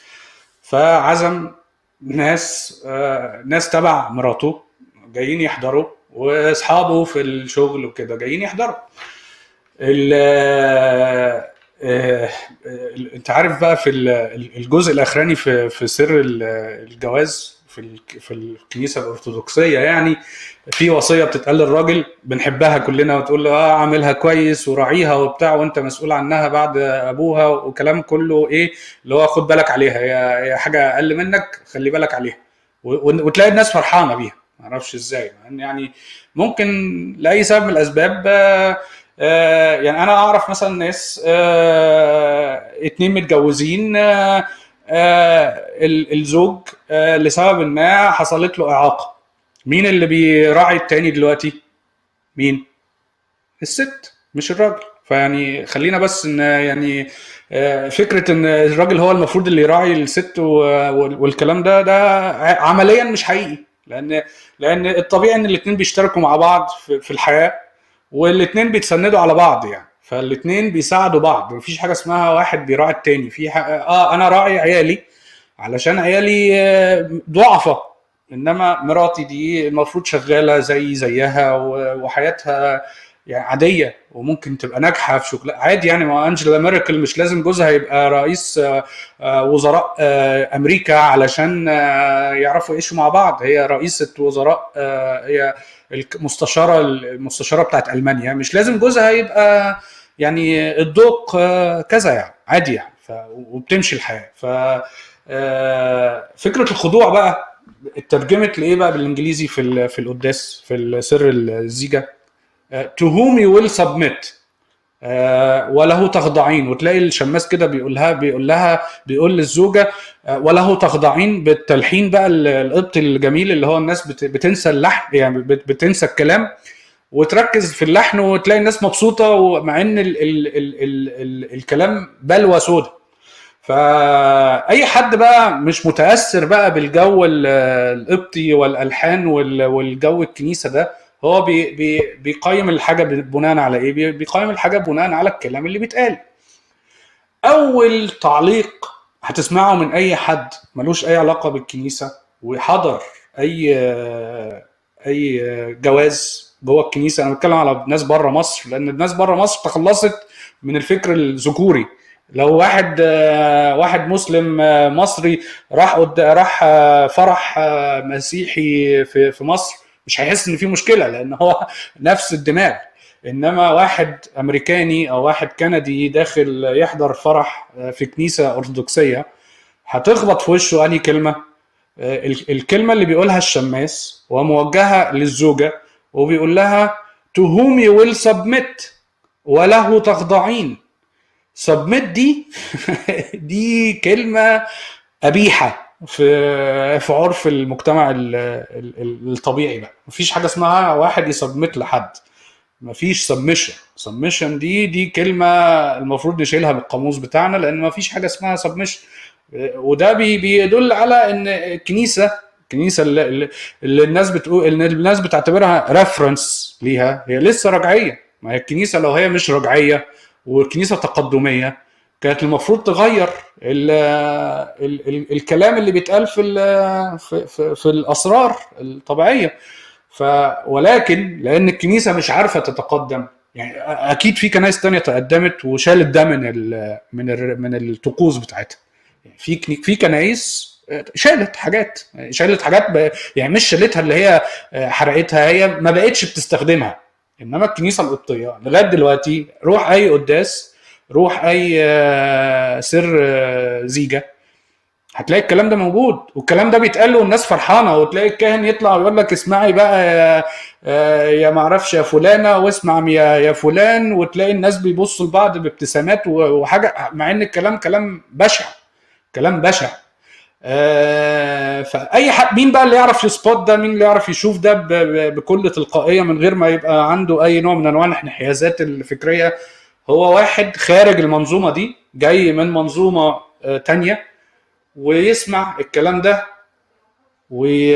فعزم ناس آه، ناس تبع مراته جايين يحضروا واصحابه في الشغل وكده جايين يحضروا ال آه، آه، انت عارف بقى في ال- الجزء الاخراني في في سر ال- الجواز في ال- في الكنيسه الارثوذكسيه يعني في وصيه بتتقال للراجل بنحبها كلنا وتقول له اه اعملها كويس وراعيها وبتاع وانت مسؤول عنها بعد ابوها وكلام كله ايه اللي هو خد بالك عليها هي هي حاجه اقل منك خلي بالك عليها و- و- وتلاقي الناس فرحانه بيها ما اعرفش ازاي مع إن يعني ممكن لاي سبب من الاسباب آه، آه، يعني انا اعرف مثلا ناس آه، اتنين متجوزين آه، آه، ال- الزوج آه، لسبب ما حصلت له اعاقه مين اللي بيراعي التاني دلوقتي مين الست مش الراجل فيعني خلينا بس ان يعني آه، فكره ان الراجل هو المفروض اللي يراعي الست و- وال- والكلام ده ده ع- عمليا مش حقيقي لان لان الطبيعي ان الاثنين بيشتركوا مع بعض في في الحياه والاثنين بيتسندوا على بعض يعني فالاثنين بيساعدوا بعض مفيش حاجه اسمها واحد بيراعي التاني في ح... اه انا راعي عيالي علشان عيالي آه، ضعفة انما مراتي دي المفروض شغاله زي زيها و- وحياتها يعني عاديه وممكن تبقى ناجحه في شغل عادي يعني ما انجلا ميركل مش لازم جوزها يبقى رئيس آه، آه، وزراء آه، امريكا علشان آه، يعرفوا يعيشوا مع بعض هي رئيسه وزراء آه، هي المستشاره المستشاره بتاعت المانيا مش لازم جوزها يبقى يعني الذوق آه، كذا يعني عادي يعني ف... وبتمشي الحياه ف آه، فكره الخضوع بقى اترجمت لايه بقى بالانجليزي في ال- في القداس في سر الزيجه آه، to whom you will submit آه، وله تخضعين وتلاقي الشماس كده بيقولها بيقول لها بيقول للزوجه آه، وله تخضعين بالتلحين بقى ال- القبط الجميل اللي هو الناس بت- بتنسى اللحن يعني بت- بتنسى الكلام وتركز في اللحن وتلاقي الناس مبسوطه ومع ان ال ال ال ال ال الكلام بلوى سودا فاي حد بقى مش متاثر بقى بالجو ال- القبطي والالحان وال- والجو الكنيسه ده هو بي بي بيقيم الحاجه بناء على ايه بي- بيقيم الحاجه بناء على الكلام اللي بيتقال اول تعليق هتسمعه من اي حد ملوش اي علاقه بالكنيسه وحضر اي اي جواز جوه الكنيسه انا بتكلم على ناس بره مصر لان الناس بره مصر تخلصت من الفكر الذكوري لو واحد آه، واحد مسلم آه، مصري راح قد- راح آه، فرح آه، مسيحي في في مصر مش هيحس ان في مشكله لان هو نفس الدماغ انما واحد امريكاني او واحد كندي داخل يحضر فرح آه، في كنيسه ارثوذكسيه هتخبط في وشه انهي كلمه آه، ال- الكلمه اللي بيقولها الشماس وموجهه للزوجه وبيقول لها to whom you will submit وله تخضعين سبميت دي دي كلمة قبيحة في في عرف المجتمع ال- ال- ال- الطبيعي بقى مفيش حاجة اسمها واحد يسبمت لحد مفيش سبمشن سبمشن دي دي كلمة المفروض نشيلها من القاموس بتاعنا لأن مفيش حاجة اسمها سبمشن وده بي- بيدل على ان الكنيسة الكنيسة اللي, اللي- اللي الناس بتقول اللي الناس بتعتبرها ريفرنس ليها هي لسه رجعية ما هي الكنيسة لو هي مش رجعية والكنيسه تقدميه كانت المفروض تغير ال ال ال الكلام اللي بيتقال في ال في, في, في الاسرار الطبيعيه ف ولكن لان الكنيسه مش عارفه تتقدم يعني اكيد في كنائس تانية تقدمت وشالت ده من ال من ال من الطقوس بتاعتها في كني- في كنائس شالت حاجات شالت حاجات ب... يعني مش شالتها اللي هي حرقتها هي ما بقتش بتستخدمها انما الكنيسه القبطيه لغايه دلوقتي روح اي قداس روح اي آه، سر آه، زيجه هتلاقي الكلام ده موجود والكلام ده بيتقال له والناس فرحانه وتلاقي الكاهن يطلع ويقول لك اسمعي بقى يا آه، يا معرفش يا فلانه واسمع يا يا فلان وتلاقي الناس بيبصوا لبعض بابتسامات و- وحاجه مع ان الكلام كلام بشع كلام بشع آه، فاي حد مين بقى اللي يعرف يسبوت ده مين اللي يعرف يشوف ده ب- ب- بكل تلقائيه من غير ما يبقى عنده اي نوع من انواع الانحيازات الفكريه هو واحد خارج المنظومه دي جاي من منظومه آه، تانية ويسمع الكلام ده وي...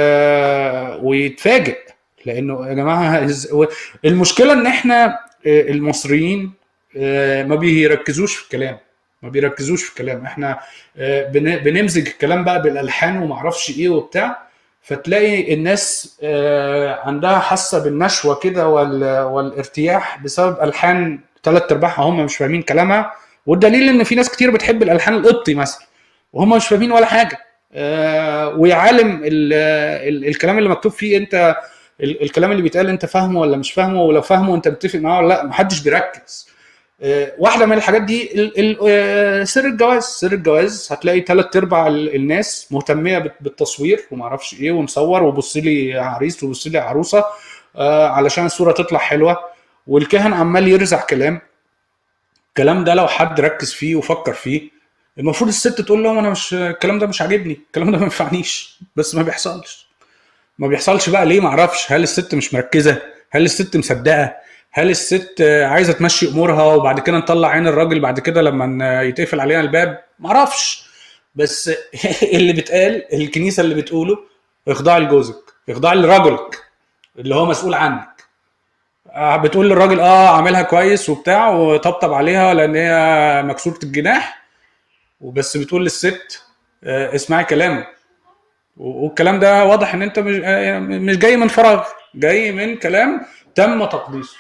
ويتفاجئ لانه يا جماعه إز- و- المشكله ان احنا آه، المصريين آه، ما بيركزوش في الكلام ما بيركزوش في الكلام احنا آه، بن- بنمزج الكلام بقى بالالحان وما اعرفش ايه وبتاع فتلاقي الناس آه، عندها حاسه بالنشوه كده وال- والارتياح بسبب الحان ثلاث ارباعها هم مش فاهمين كلامها والدليل ان في ناس كتير بتحب الالحان القبطي مثلا وهم مش فاهمين ولا حاجه آه، ويا عالم ال ال الكلام اللي مكتوب فيه انت ال- الكلام اللي بيتقال انت فاهمه ولا مش فاهمه ولو فاهمه انت متفق معاه ولا لا محدش بيركز آه، واحده من الحاجات دي ال- ال- آه، سر الجواز سر الجواز هتلاقي ثلاث ارباع ال- الناس مهتميه بت- بالتصوير وما اعرفش ايه ومصور وبص لي عريس وبص لي عروسه آه، علشان الصوره تطلع حلوه والكاهن عمال يرزع كلام الكلام ده لو حد ركز فيه وفكر فيه المفروض الست تقول لهم انا مش الكلام ده مش عاجبني الكلام ده ما ينفعنيش بس ما بيحصلش ما بيحصلش بقى ليه ما اعرفش هل الست مش مركزه هل الست مصدقه هل الست آه، عايزه تمشي امورها وبعد كده نطلع عين الراجل بعد كده لما ن- يتقفل علينا الباب ما اعرفش بس اللي بيتقال الكنيسه اللي بتقوله اخضعي لجوزك اخضعي لرجلك اللي هو مسؤول عنك آه، بتقول للراجل اه عاملها كويس وبتاع وطبطب عليها لان هي مكسوره الجناح وبس بتقول للست آه، اسمعي كلامه و- والكلام ده واضح ان انت مش آه، مش جاي من فراغ جاي من كلام تم تقديسه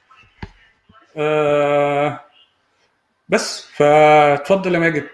آه، بس فاتفضل يا ماجد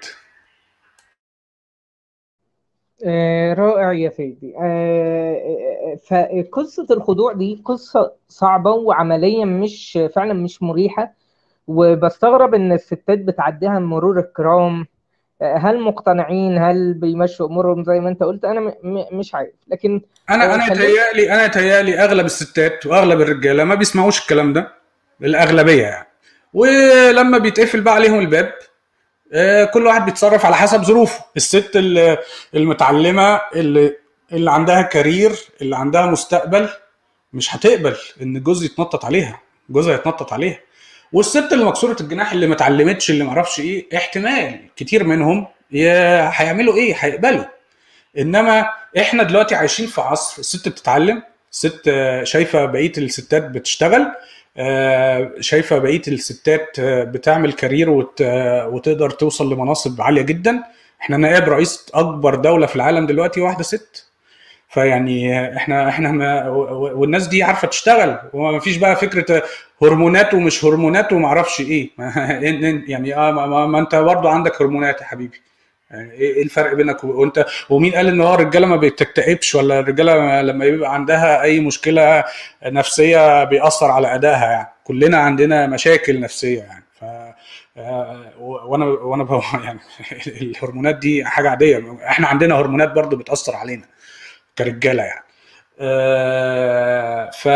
آه، رائع يا سيدي آه، آه، فقصة الخضوع دي قصة صعبة وعمليا مش فعلا مش مريحة وبستغرب ان الستات بتعديها مرور الكرام آه، هل مقتنعين هل بيمشوا امورهم زي ما انت قلت انا م- م- مش عارف لكن انا آه، انا خلينا يتهيألي انا يتهيألي اغلب الستات واغلب الرجاله ما بيسمعوش الكلام ده الاغلبيه يعني ولما بيتقفل بقى عليهم الباب آه، كل واحد بيتصرف على حسب ظروفه الست ال- المتعلمه اللي اللي عندها كارير اللي عندها مستقبل مش هتقبل ان جوز يتنطط عليها جوزها يتنطط عليها والست اللي مكسوره الجناح اللي ما اتعلمتش اللي ما اعرفش ايه احتمال كتير منهم يا- هيعملوا ايه هيقبلوا انما احنا دلوقتي عايشين في عصر الست بتتعلم الست آه، شايفه بقيه الستات بتشتغل آه، شايفه بقيه الستات آه، بتعمل كارير وت- آه، وتقدر توصل لمناصب عاليه جدا احنا نائب رئيس اكبر دوله في العالم دلوقتي واحده ست فيعني احنا احنا ما والناس دي عارفه تشتغل وما فيش بقى فكره هرمونات ومش هرمونات وما اعرفش ايه يعني اه ما, ما انت برضو عندك هرمونات يا حبيبي يعني ايه الفرق بينك وانت ومين قال ان هو الرجاله ما بتكتئبش ولا الرجاله لما يبقى عندها اي مشكله نفسيه بيأثر على ادائها يعني كلنا عندنا مشاكل نفسيه يعني ف وانا وانا يعني الهرمونات دي حاجه عاديه احنا عندنا هرمونات برضو بتأثر علينا كرجاله يعني ف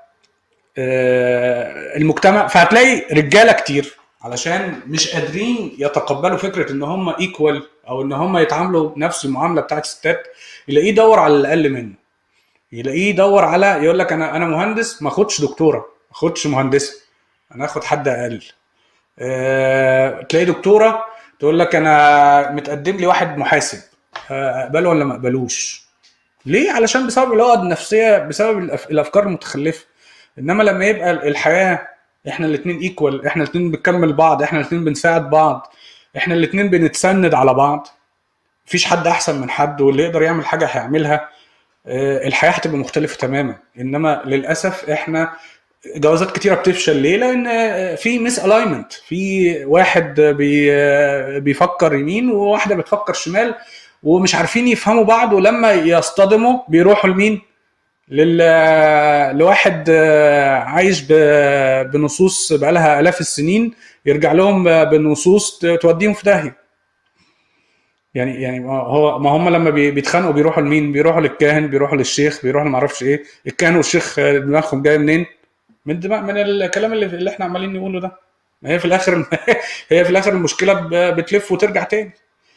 المجتمع فهتلاقي رجاله كتير علشان مش قادرين يتقبلوا فكره ان هم ايكوال او ان هم يتعاملوا بنفس المعامله بتاعت الستات يلاقيه يدور على الاقل منه يلاقيه يدور على يقول لك انا انا مهندس ما اخدش دكتوره ما اخدش مهندسه انا اخد حد اقل أه تلاقي دكتوره تقول لك انا متقدم لي واحد محاسب اقبله ولا ما اقبلوش ليه علشان بسبب العقد النفسيه بسبب الافكار المتخلفه انما لما يبقى الحياه احنا الاثنين ايكوال احنا الاثنين بنكمل بعض احنا الاثنين بنساعد بعض احنا الاثنين بنتسند على بعض مفيش حد احسن من حد واللي يقدر يعمل حاجه هيعملها الحياه هتبقى مختلفه تماما انما للاسف احنا جوازات كتيره بتفشل ليه لان في ميس الاينمنت في واحد بي بيفكر يمين وواحده بتفكر شمال ومش عارفين يفهموا بعض ولما يصطدموا بيروحوا لمين لل... لواحد عايش ب... بنصوص بقالها الاف السنين يرجع لهم بنصوص توديهم في داهيه يعني يعني هو ما هم لما بيتخانقوا بيروحوا لمين بيروحوا للكاهن بيروحوا للشيخ بيروحوا ما اعرفش ايه الكاهن والشيخ دماغهم جايه منين من دماغ من الكلام اللي, اللي احنا عمالين نقوله ده ما هي في الاخر هي في الاخر المشكله بتلف وترجع تاني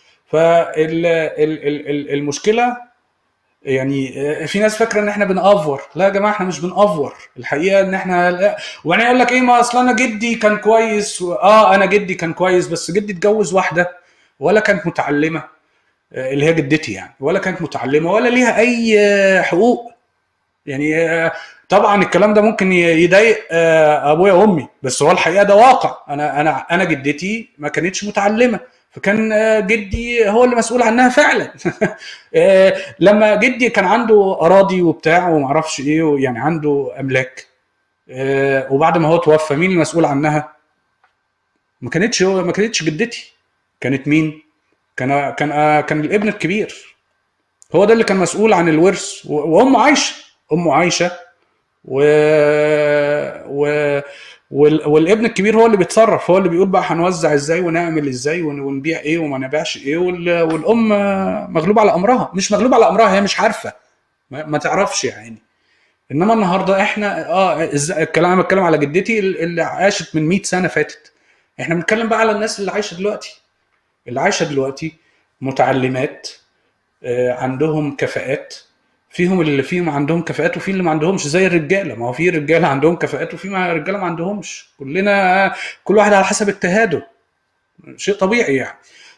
فالمشكله يعني في ناس فاكره ان احنا بنأفور لا يا جماعه احنا مش بنأفور الحقيقه ان احنا لا وبعدين يقول لك ايه ما اصل انا جدي كان كويس و... اه انا جدي كان كويس بس جدي اتجوز واحده ولا كانت متعلمه اللي هي جدتي يعني ولا كانت متعلمه ولا ليها اي حقوق يعني طبعا الكلام ده ممكن يضايق ابويا وامي بس هو الحقيقه ده واقع انا انا انا جدتي ما كانتش متعلمه فكان جدي هو اللي مسؤول عنها فعلا لما جدي كان عنده اراضي وبتاع وما اعرفش ايه يعني عنده املاك وبعد ما هو توفى مين المسؤول عنها ما كانتش هو ما كانتش جدتي كانت مين كان كان كان الابن الكبير هو ده اللي كان مسؤول عن الورث وامه عايشه امه عايشه و... و... والابن الكبير هو اللي بيتصرف هو اللي بيقول بقى هنوزع ازاي ونعمل ازاي ونبيع ايه وما نبيعش ايه والام مغلوبه على امرها مش مغلوبه على امرها هي مش عارفه ما, ما تعرفش يا عيني انما النهارده احنا اه الكلام انا بتكلم على جدتي اللي عاشت من 100 سنه فاتت احنا بنتكلم بقى على الناس اللي عايشه دلوقتي اللي عايشه دلوقتي متعلمات آه عندهم كفاءات فيهم اللي فيهم عندهم كفاءات وفي اللي ما عندهمش زي الرجاله ما هو في رجاله عندهم كفاءات وفي رجاله ما عندهمش كلنا كل واحد على حسب اجتهاده شيء طبيعي يعني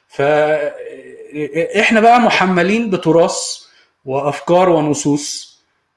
فاحنا بقى محملين بتراث وافكار ونصوص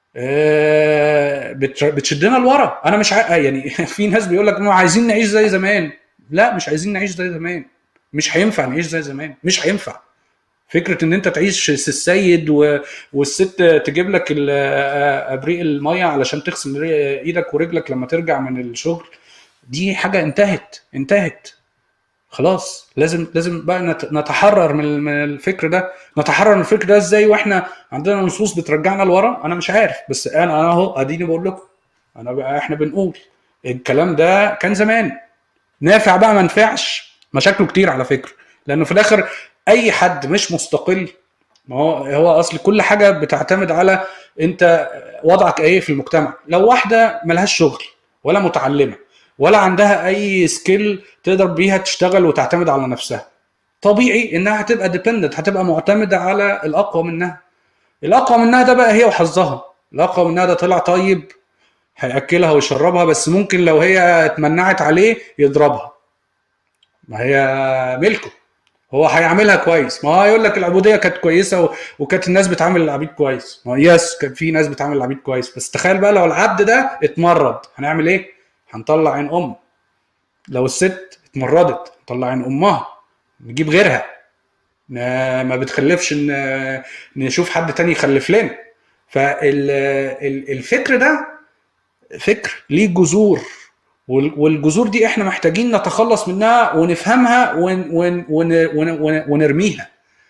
بتشدنا لورا انا مش ع... يعني في ناس بيقول لك عايزين نعيش زي زمان لا مش عايزين نعيش زي زمان مش هينفع نعيش زي زمان مش هينفع فكره ان انت تعيش السيد و... والست تجيب لك ابريق الميه علشان تغسل ايدك ورجلك لما ترجع من الشغل دي حاجه انتهت انتهت خلاص لازم لازم بقى نتحرر من من الفكر ده نتحرر من الفكر ده ازاي واحنا عندنا نصوص بترجعنا لورا انا مش عارف بس انا انا اهو اديني بقول لكم انا بقى احنا بنقول الكلام ده كان زمان نافع بقى ما نفعش مشاكله كتير على فكره لانه في الاخر اي حد مش مستقل ما هو هو اصل كل حاجه بتعتمد على انت وضعك ايه في المجتمع لو واحده ملهاش شغل ولا متعلمه ولا عندها اي سكيل تقدر بيها تشتغل وتعتمد على نفسها طبيعي انها هتبقى ديبندنت هتبقى معتمده على الاقوى منها الاقوى منها ده بقى هي وحظها الاقوى منها ده طلع طيب هياكلها ويشربها بس ممكن لو هي اتمنعت عليه يضربها ما هي ملكه هو هيعملها كويس ما هو يقول لك العبوديه كانت كويسه و... وكانت الناس بتعامل العبيد كويس ما هو يس كان في ناس بتعامل العبيد كويس بس تخيل بقى لو العبد ده اتمرد هنعمل ايه هنطلع عين ام لو الست اتمردت نطلع عين امها نجيب غيرها ما بتخلفش ان نشوف حد تاني يخلف لنا فالفكر ده فكر ليه جذور والجذور دي احنا محتاجين نتخلص منها ونفهمها ون ون ون ون ون ونرميها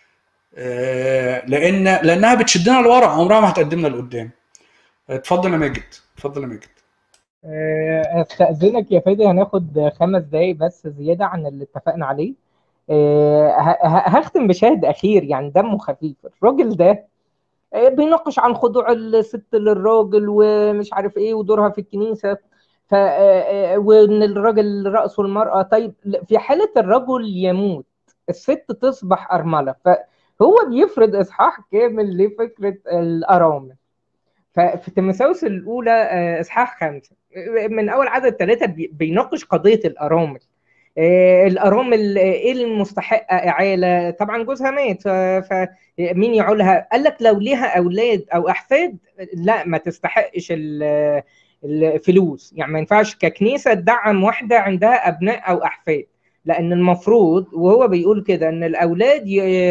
لان لانها بتشدنا لورا عمرها ما هتقدمنا لقدام اتفضل يا ماجد اتفضل يا ماجد استاذنك يا فادي هناخد خمس دقايق بس زياده عن اللي اتفقنا عليه هختم بشاهد اخير يعني دمه خفيف الراجل ده بيناقش عن خضوع الست للراجل ومش عارف ايه ودورها في الكنيسه ف وان الراجل راسه المراه طيب في حاله الرجل يموت الست تصبح ارمله فهو بيفرض اصحاح كامل لفكره الارامل ففي تيموثاوس الاولى اصحاح خمسه من اول عدد ثلاثه بيناقش قضيه الارامل الارامل ايه المستحقه اعاله طبعا جوزها مات فمين يعولها قال لك لو ليها اولاد او احفاد لا ما تستحقش الفلوس يعني ما ينفعش ككنيسه تدعم واحده عندها ابناء او احفاد لان المفروض وهو بيقول كده ان الاولاد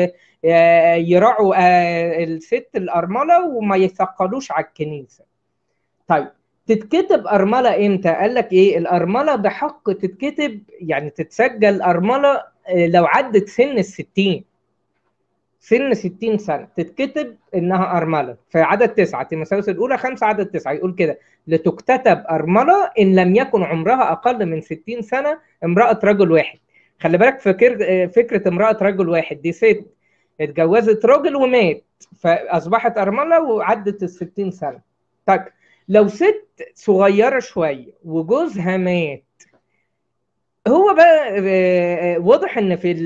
يراعوا الست الارمله وما يثقلوش على الكنيسه طيب تتكتب أرملة إمتى؟ قال لك إيه؟ الأرملة بحق تتكتب يعني تتسجل أرملة لو عدت سن الستين سن 60 سنة تتكتب إنها أرملة في عدد تسعة تيموثاوس الأولى خمسة عدد تسعة يقول كده لتكتتب أرملة إن لم يكن عمرها أقل من 60 سنة امرأة رجل واحد خلي بالك فكر فكرة امرأة رجل واحد دي ست اتجوزت راجل ومات فأصبحت أرملة وعدت ال 60 سنة طيب لو ست صغيره شويه وجوزها مات هو بقى واضح ان في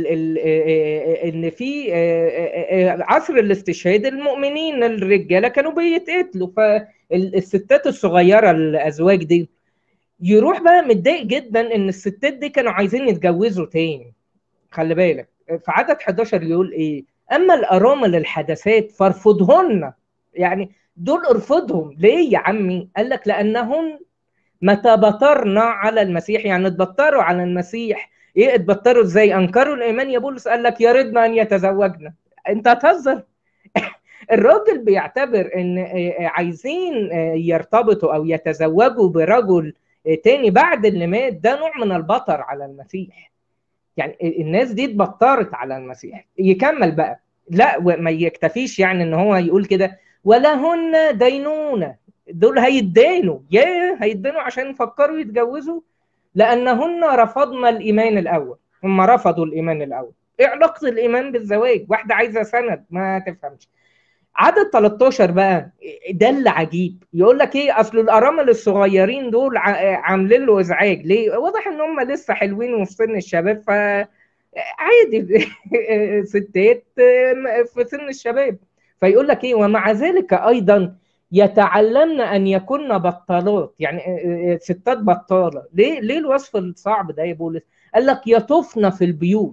ان في عصر الاستشهاد المؤمنين الرجاله كانوا بيتقتلوا فالستات الصغيره الازواج دي يروح بقى متضايق جدا ان الستات دي كانوا عايزين يتجوزوا تاني خلي بالك في عدد 11 يقول ايه اما الارامل الحدثات فارفضهن يعني دول ارفضهم ليه يا عمي قال لك لانهن متى بطرنا على المسيح يعني اتبطروا على المسيح ايه اتبطروا ازاي انكروا الايمان يا بولس قال لك يردنا ان يتزوجنا انت هتهزر الراجل بيعتبر ان عايزين يرتبطوا او يتزوجوا برجل تاني بعد اللي مات ده نوع من البطر على المسيح يعني الناس دي اتبطرت على المسيح يكمل بقى لا ما يكتفيش يعني ان هو يقول كده ولهن دينونة دول هيدانوا يا هيدانوا عشان يفكروا يتجوزوا لأنهن رفضن الإيمان الأول هم رفضوا الإيمان الأول إيه علاقة الإيمان بالزواج واحدة عايزة سند ما تفهمش عدد 13 بقى ده اللي عجيب يقول لك ايه اصل الارامل الصغيرين دول عاملين له ازعاج ليه واضح ان هم لسه حلوين وفي سن الشباب ف عادي ستات في سن الشباب فيقول لك ايه ومع ذلك ايضا يتعلمن ان يكن بطالات يعني ستات بطاله ليه ليه الوصف الصعب ده يا بولس قال لك يطفن في البيوت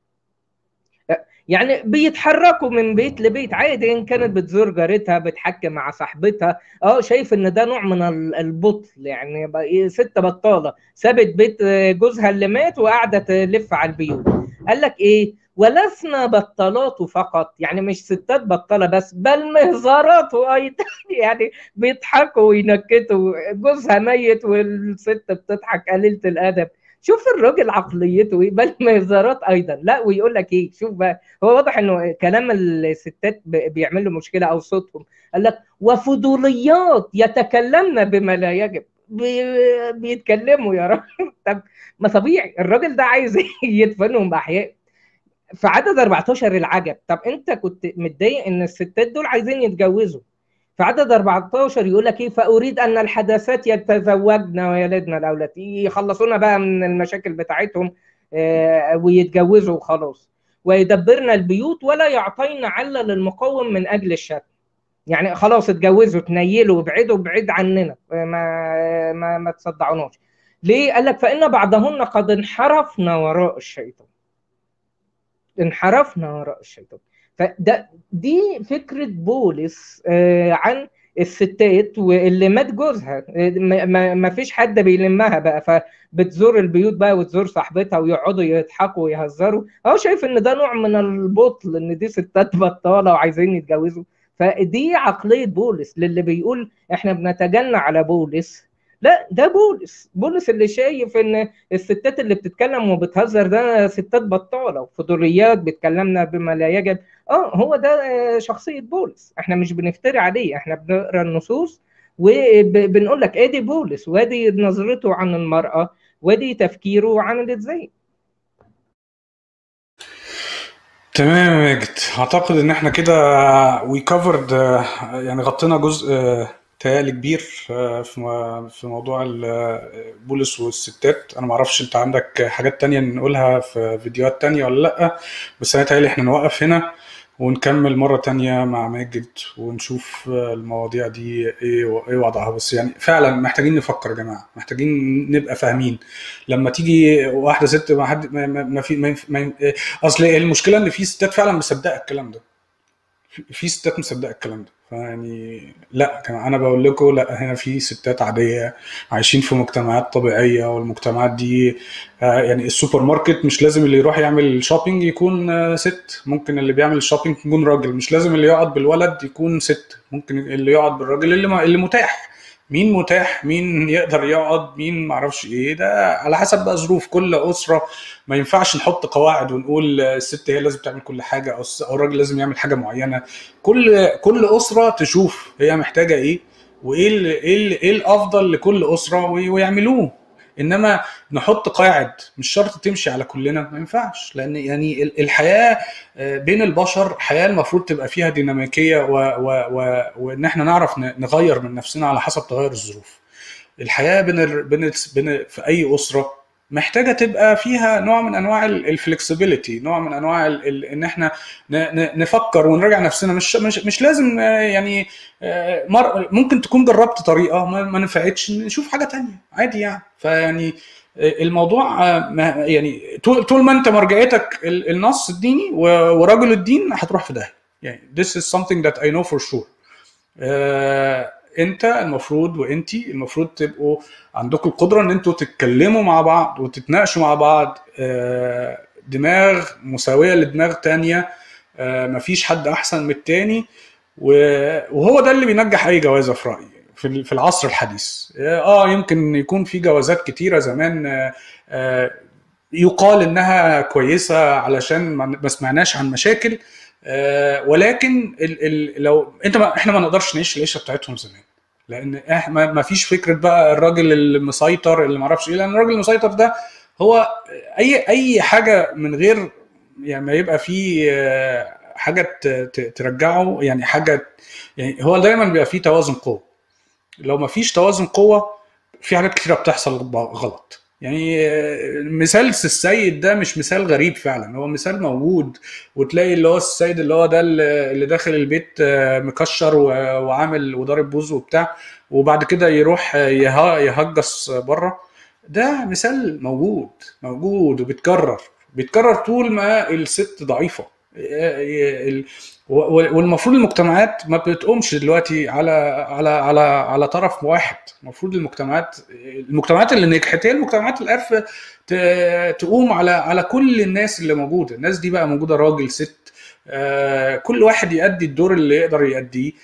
يعني بيتحركوا من بيت لبيت عادي ان كانت بتزور جارتها بتحكي مع صاحبتها اه شايف ان ده نوع من البطل يعني ست بطاله سابت بيت جوزها اللي مات وقاعده تلف على البيوت قال لك ايه ولسنا بطالات فقط يعني مش ستات بطاله بس بل مهزارات ايضا يعني بيضحكوا وينكتوا جوزها ميت والست بتضحك قليله الادب شوف الراجل عقليته ايه بل مهزارات ايضا لا ويقول لك ايه شوف بقى هو واضح انه كلام الستات بيعمل له مشكله او صوتهم قال لك وفضوليات يتكلمن بما لا يجب بي بيتكلموا يا راجل طب ما طبيعي الراجل ده عايز يدفنهم باحياء في عدد 14 العجب طب انت كنت متضايق ان الستات دول عايزين يتجوزوا في عدد 14 يقول لك ايه فاريد ان الحدثات يتزوجن ويلدن الاولاد يخلصونا بقى من المشاكل بتاعتهم آه ويتجوزوا وخلاص ويدبرن البيوت ولا يعطين عله للمقوم من اجل الشر يعني خلاص اتجوزوا تنيلوا وابعدوا بعيد عننا ما ما ما تصدعوناش ليه قال لك فان بعضهن قد انحرفنا وراء الشيطان انحرفنا وراء الشيطان فده دي فكره بولس آه عن الستات واللي مات جوزها ما فيش حد بيلمها بقى فبتزور البيوت بقى وتزور صاحبتها ويقعدوا يضحكوا ويهزروا هو شايف ان ده نوع من البطل ان دي ستات بطاله وعايزين يتجوزوا فدي عقليه بولس للي بيقول احنا بنتجنى على بولس لا ده بولس بولس اللي شايف ان الستات اللي بتتكلم وبتهزر ده ستات بطاله وفضوليات بتكلمنا بما لا يجب اه هو ده شخصيه بولس احنا مش بنفتري عليه احنا بنقرا النصوص وبنقول لك ادي بولس وادي نظرته عن المراه وادي تفكيره عامل ازاي تمام يا ماجد اعتقد ان احنا كده وي كفرد يعني غطينا جزء تهيألي كبير في في موضوع بولس والستات انا ما اعرفش انت عندك حاجات تانية نقولها في فيديوهات تانية ولا لا بس انا تهيألي احنا نوقف هنا ونكمل مرة تانية مع ماجد ونشوف المواضيع دي ايه ايه وضعها بس يعني فعلا محتاجين نفكر يا جماعة محتاجين نبقى فاهمين لما تيجي واحدة ست ما حد ما, ما في ما, ما اصل المشكلة ان في ستات فعلا مصدقة الكلام ده في ستات مصدقة الكلام ده فيعني لا كان انا بقول لكم لا هنا في ستات عاديه عايشين في مجتمعات طبيعيه والمجتمعات دي يعني السوبر ماركت مش لازم اللي يروح يعمل شوبينج يكون ست ممكن اللي بيعمل شوبينج يكون راجل مش لازم اللي يقعد بالولد يكون ست ممكن اللي يقعد بالراجل اللي اللي متاح مين متاح مين يقدر يقعد مين معرفش ايه ده على حسب بقى ظروف كل اسره ما ينفعش نحط قواعد ونقول الست هي لازم تعمل كل حاجه او الراجل لازم يعمل حاجه معينه كل كل اسره تشوف هي محتاجه ايه وايه ال ايه ال ايه الافضل لكل اسره ويعملوه انما نحط قواعد مش شرط تمشي على كلنا ما ينفعش لان يعني الحياه بين البشر حياه المفروض تبقى فيها ديناميكيه و و و وان احنا نعرف نغير من نفسنا على حسب تغير الظروف الحياه بين بين بين في اي اسره محتاجه تبقى فيها نوع من انواع الفلكسبيليتي نوع من انواع ال ال ان احنا نفكر ونراجع نفسنا مش مش مش لازم يعني ممكن تكون جربت طريقه ما نفعتش نشوف حاجه تانية عادي يعني فيعني الموضوع يعني طول ما انت مرجعيتك النص الديني ورجل الدين هتروح في داهيه يعني this is something that I know for sure انت المفروض وانتي المفروض تبقوا عندكم القدره ان انتوا تتكلموا مع بعض وتتناقشوا مع بعض دماغ مساويه لدماغ تانية مفيش حد احسن من التاني وهو ده اللي بينجح اي جوازه في رايي في العصر الحديث اه يمكن يكون في جوازات كتيره زمان يقال انها كويسه علشان ما سمعناش عن مشاكل آه ولكن ال ال لو انت ما احنا ما نقدرش نعيش العيشه بتاعتهم زمان لان احنا ما فيش فكره بقى الراجل المسيطر اللي ما اعرفش ايه لان الراجل المسيطر ده هو اي اي حاجه من غير يعني ما يبقى فيه حاجه ترجعه يعني حاجه يعني هو دايما بيبقى فيه توازن قوه لو ما فيش توازن قوه في حاجات كتيره بتحصل غلط يعني مثال السيد ده مش مثال غريب فعلا هو مثال موجود وتلاقي اللي هو السيد اللي هو ده اللي داخل البيت مكشر وعامل وضارب بوز وبتاع وبعد كده يروح يهجس بره ده مثال موجود موجود وبيتكرر بيتكرر طول ما الست ضعيفه والمفروض المجتمعات ما بتقومش دلوقتي على على على على طرف واحد المفروض المجتمعات المجتمعات اللي نجحت هي المجتمعات اللي عارفه تقوم على على كل الناس اللي موجوده الناس دي بقى موجوده راجل ست كل واحد يؤدي الدور اللي يقدر يؤديه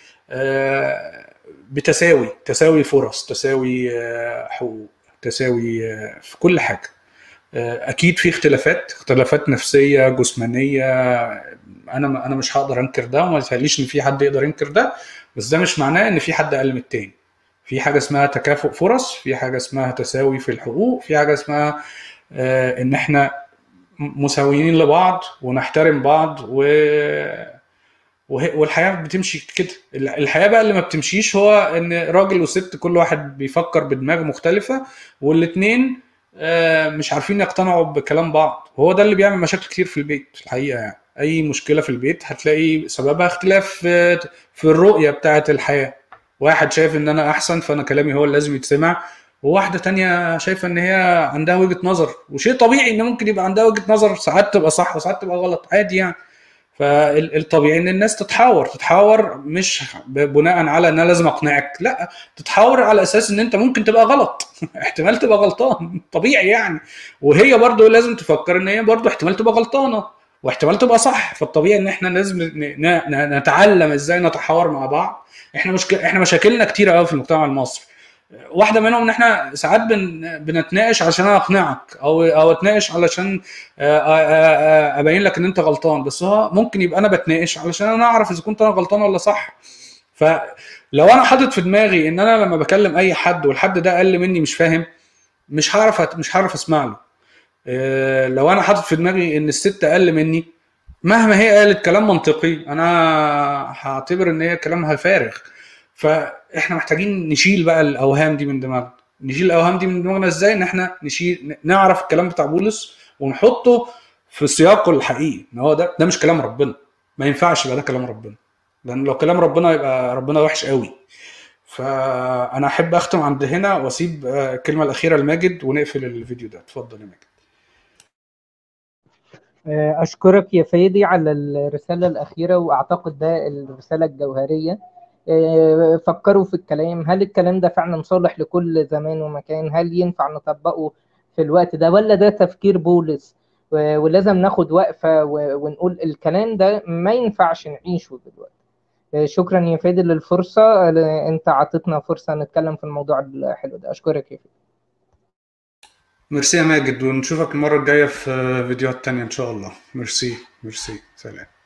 بتساوي تساوي فرص تساوي حقوق تساوي في كل حاجه اكيد في اختلافات اختلافات نفسيه جسمانيه انا انا مش هقدر انكر ده وما يتهيأليش ان في حد يقدر ينكر ده بس ده مش معناه ان في حد اقل من التاني في حاجه اسمها تكافؤ فرص في حاجه اسمها تساوي في الحقوق في حاجه اسمها آه ان احنا مساويين لبعض ونحترم بعض و والحياه بتمشي كده الحياه بقى اللي ما بتمشيش هو ان راجل وست كل واحد بيفكر بدماغ مختلفه والاثنين مش عارفين يقتنعوا بكلام بعض وهو ده اللي بيعمل مشاكل كتير في البيت الحقيقه يعني اي مشكله في البيت هتلاقي سببها اختلاف في, في الرؤيه بتاعه الحياه واحد شايف ان انا احسن فانا كلامي هو اللي لازم يتسمع وواحده تانية شايفه ان هي عندها وجهه نظر وشيء طبيعي ان ممكن يبقى عندها وجهه نظر ساعات تبقى صح وساعات تبقى غلط عادي يعني فالطبيعي ان الناس تتحاور تتحاور مش بناء على ان انا لازم اقنعك لا تتحاور على اساس ان انت ممكن تبقى غلط احتمال تبقى غلطان طبيعي يعني وهي برضو لازم تفكر ان هي برضو احتمال تبقى غلطانه واحتمال تبقى صح فالطبيعي ان احنا لازم نتعلم ازاي نتحاور مع بعض احنا مشكله احنا مشاكلنا كتيره قوي في المجتمع المصري واحده منهم ان احنا ساعات بن بنتناقش عشان انا اقنعك او او اتناقش علشان آه، آه، آه، ابين لك ان انت غلطان بس هو ممكن يبقى انا بتناقش علشان انا اعرف اذا كنت انا غلطان ولا صح فلو انا حاطط في دماغي ان انا لما بكلم اي حد والحد ده اقل مني مش فاهم مش هعرف أت- مش هعرف اسمع له آه، لو انا حاطط في دماغي ان الست اقل مني مهما هي قالت كلام منطقي انا هعتبر ان هي كلامها فارغ فاحنا محتاجين نشيل بقى الاوهام دي من دماغنا نشيل الاوهام دي من دماغنا ازاي ان احنا نشيل نعرف الكلام بتاع بولس ونحطه في سياقه الحقيقي ان هو ده ده مش كلام ربنا ما ينفعش يبقى ده كلام ربنا لان لو كلام ربنا يبقى ربنا وحش قوي فانا احب اختم عند هنا واسيب آه، الكلمه الاخيره لماجد ونقفل الفيديو ده اتفضل يا ماجد آه، أشكرك يا فادي على الرسالة الأخيرة وأعتقد ده الرسالة الجوهرية آه، فكروا في الكلام هل الكلام ده فعلا صالح لكل زمان ومكان هل ينفع نطبقه في الوقت ده ولا ده تفكير بولس و- ولازم ناخد وقفة و- ونقول الكلام ده ما ينفعش نعيشه دلوقتي آه، شكرا يا فادي للفرصة آه، أنت عطيتنا فرصة نتكلم في الموضوع الحلو ده أشكرك يا فادي ميرسي يا ماجد ونشوفك المره الجايه في فيديوهات تانية ان شاء الله ميرسي ميرسي سلام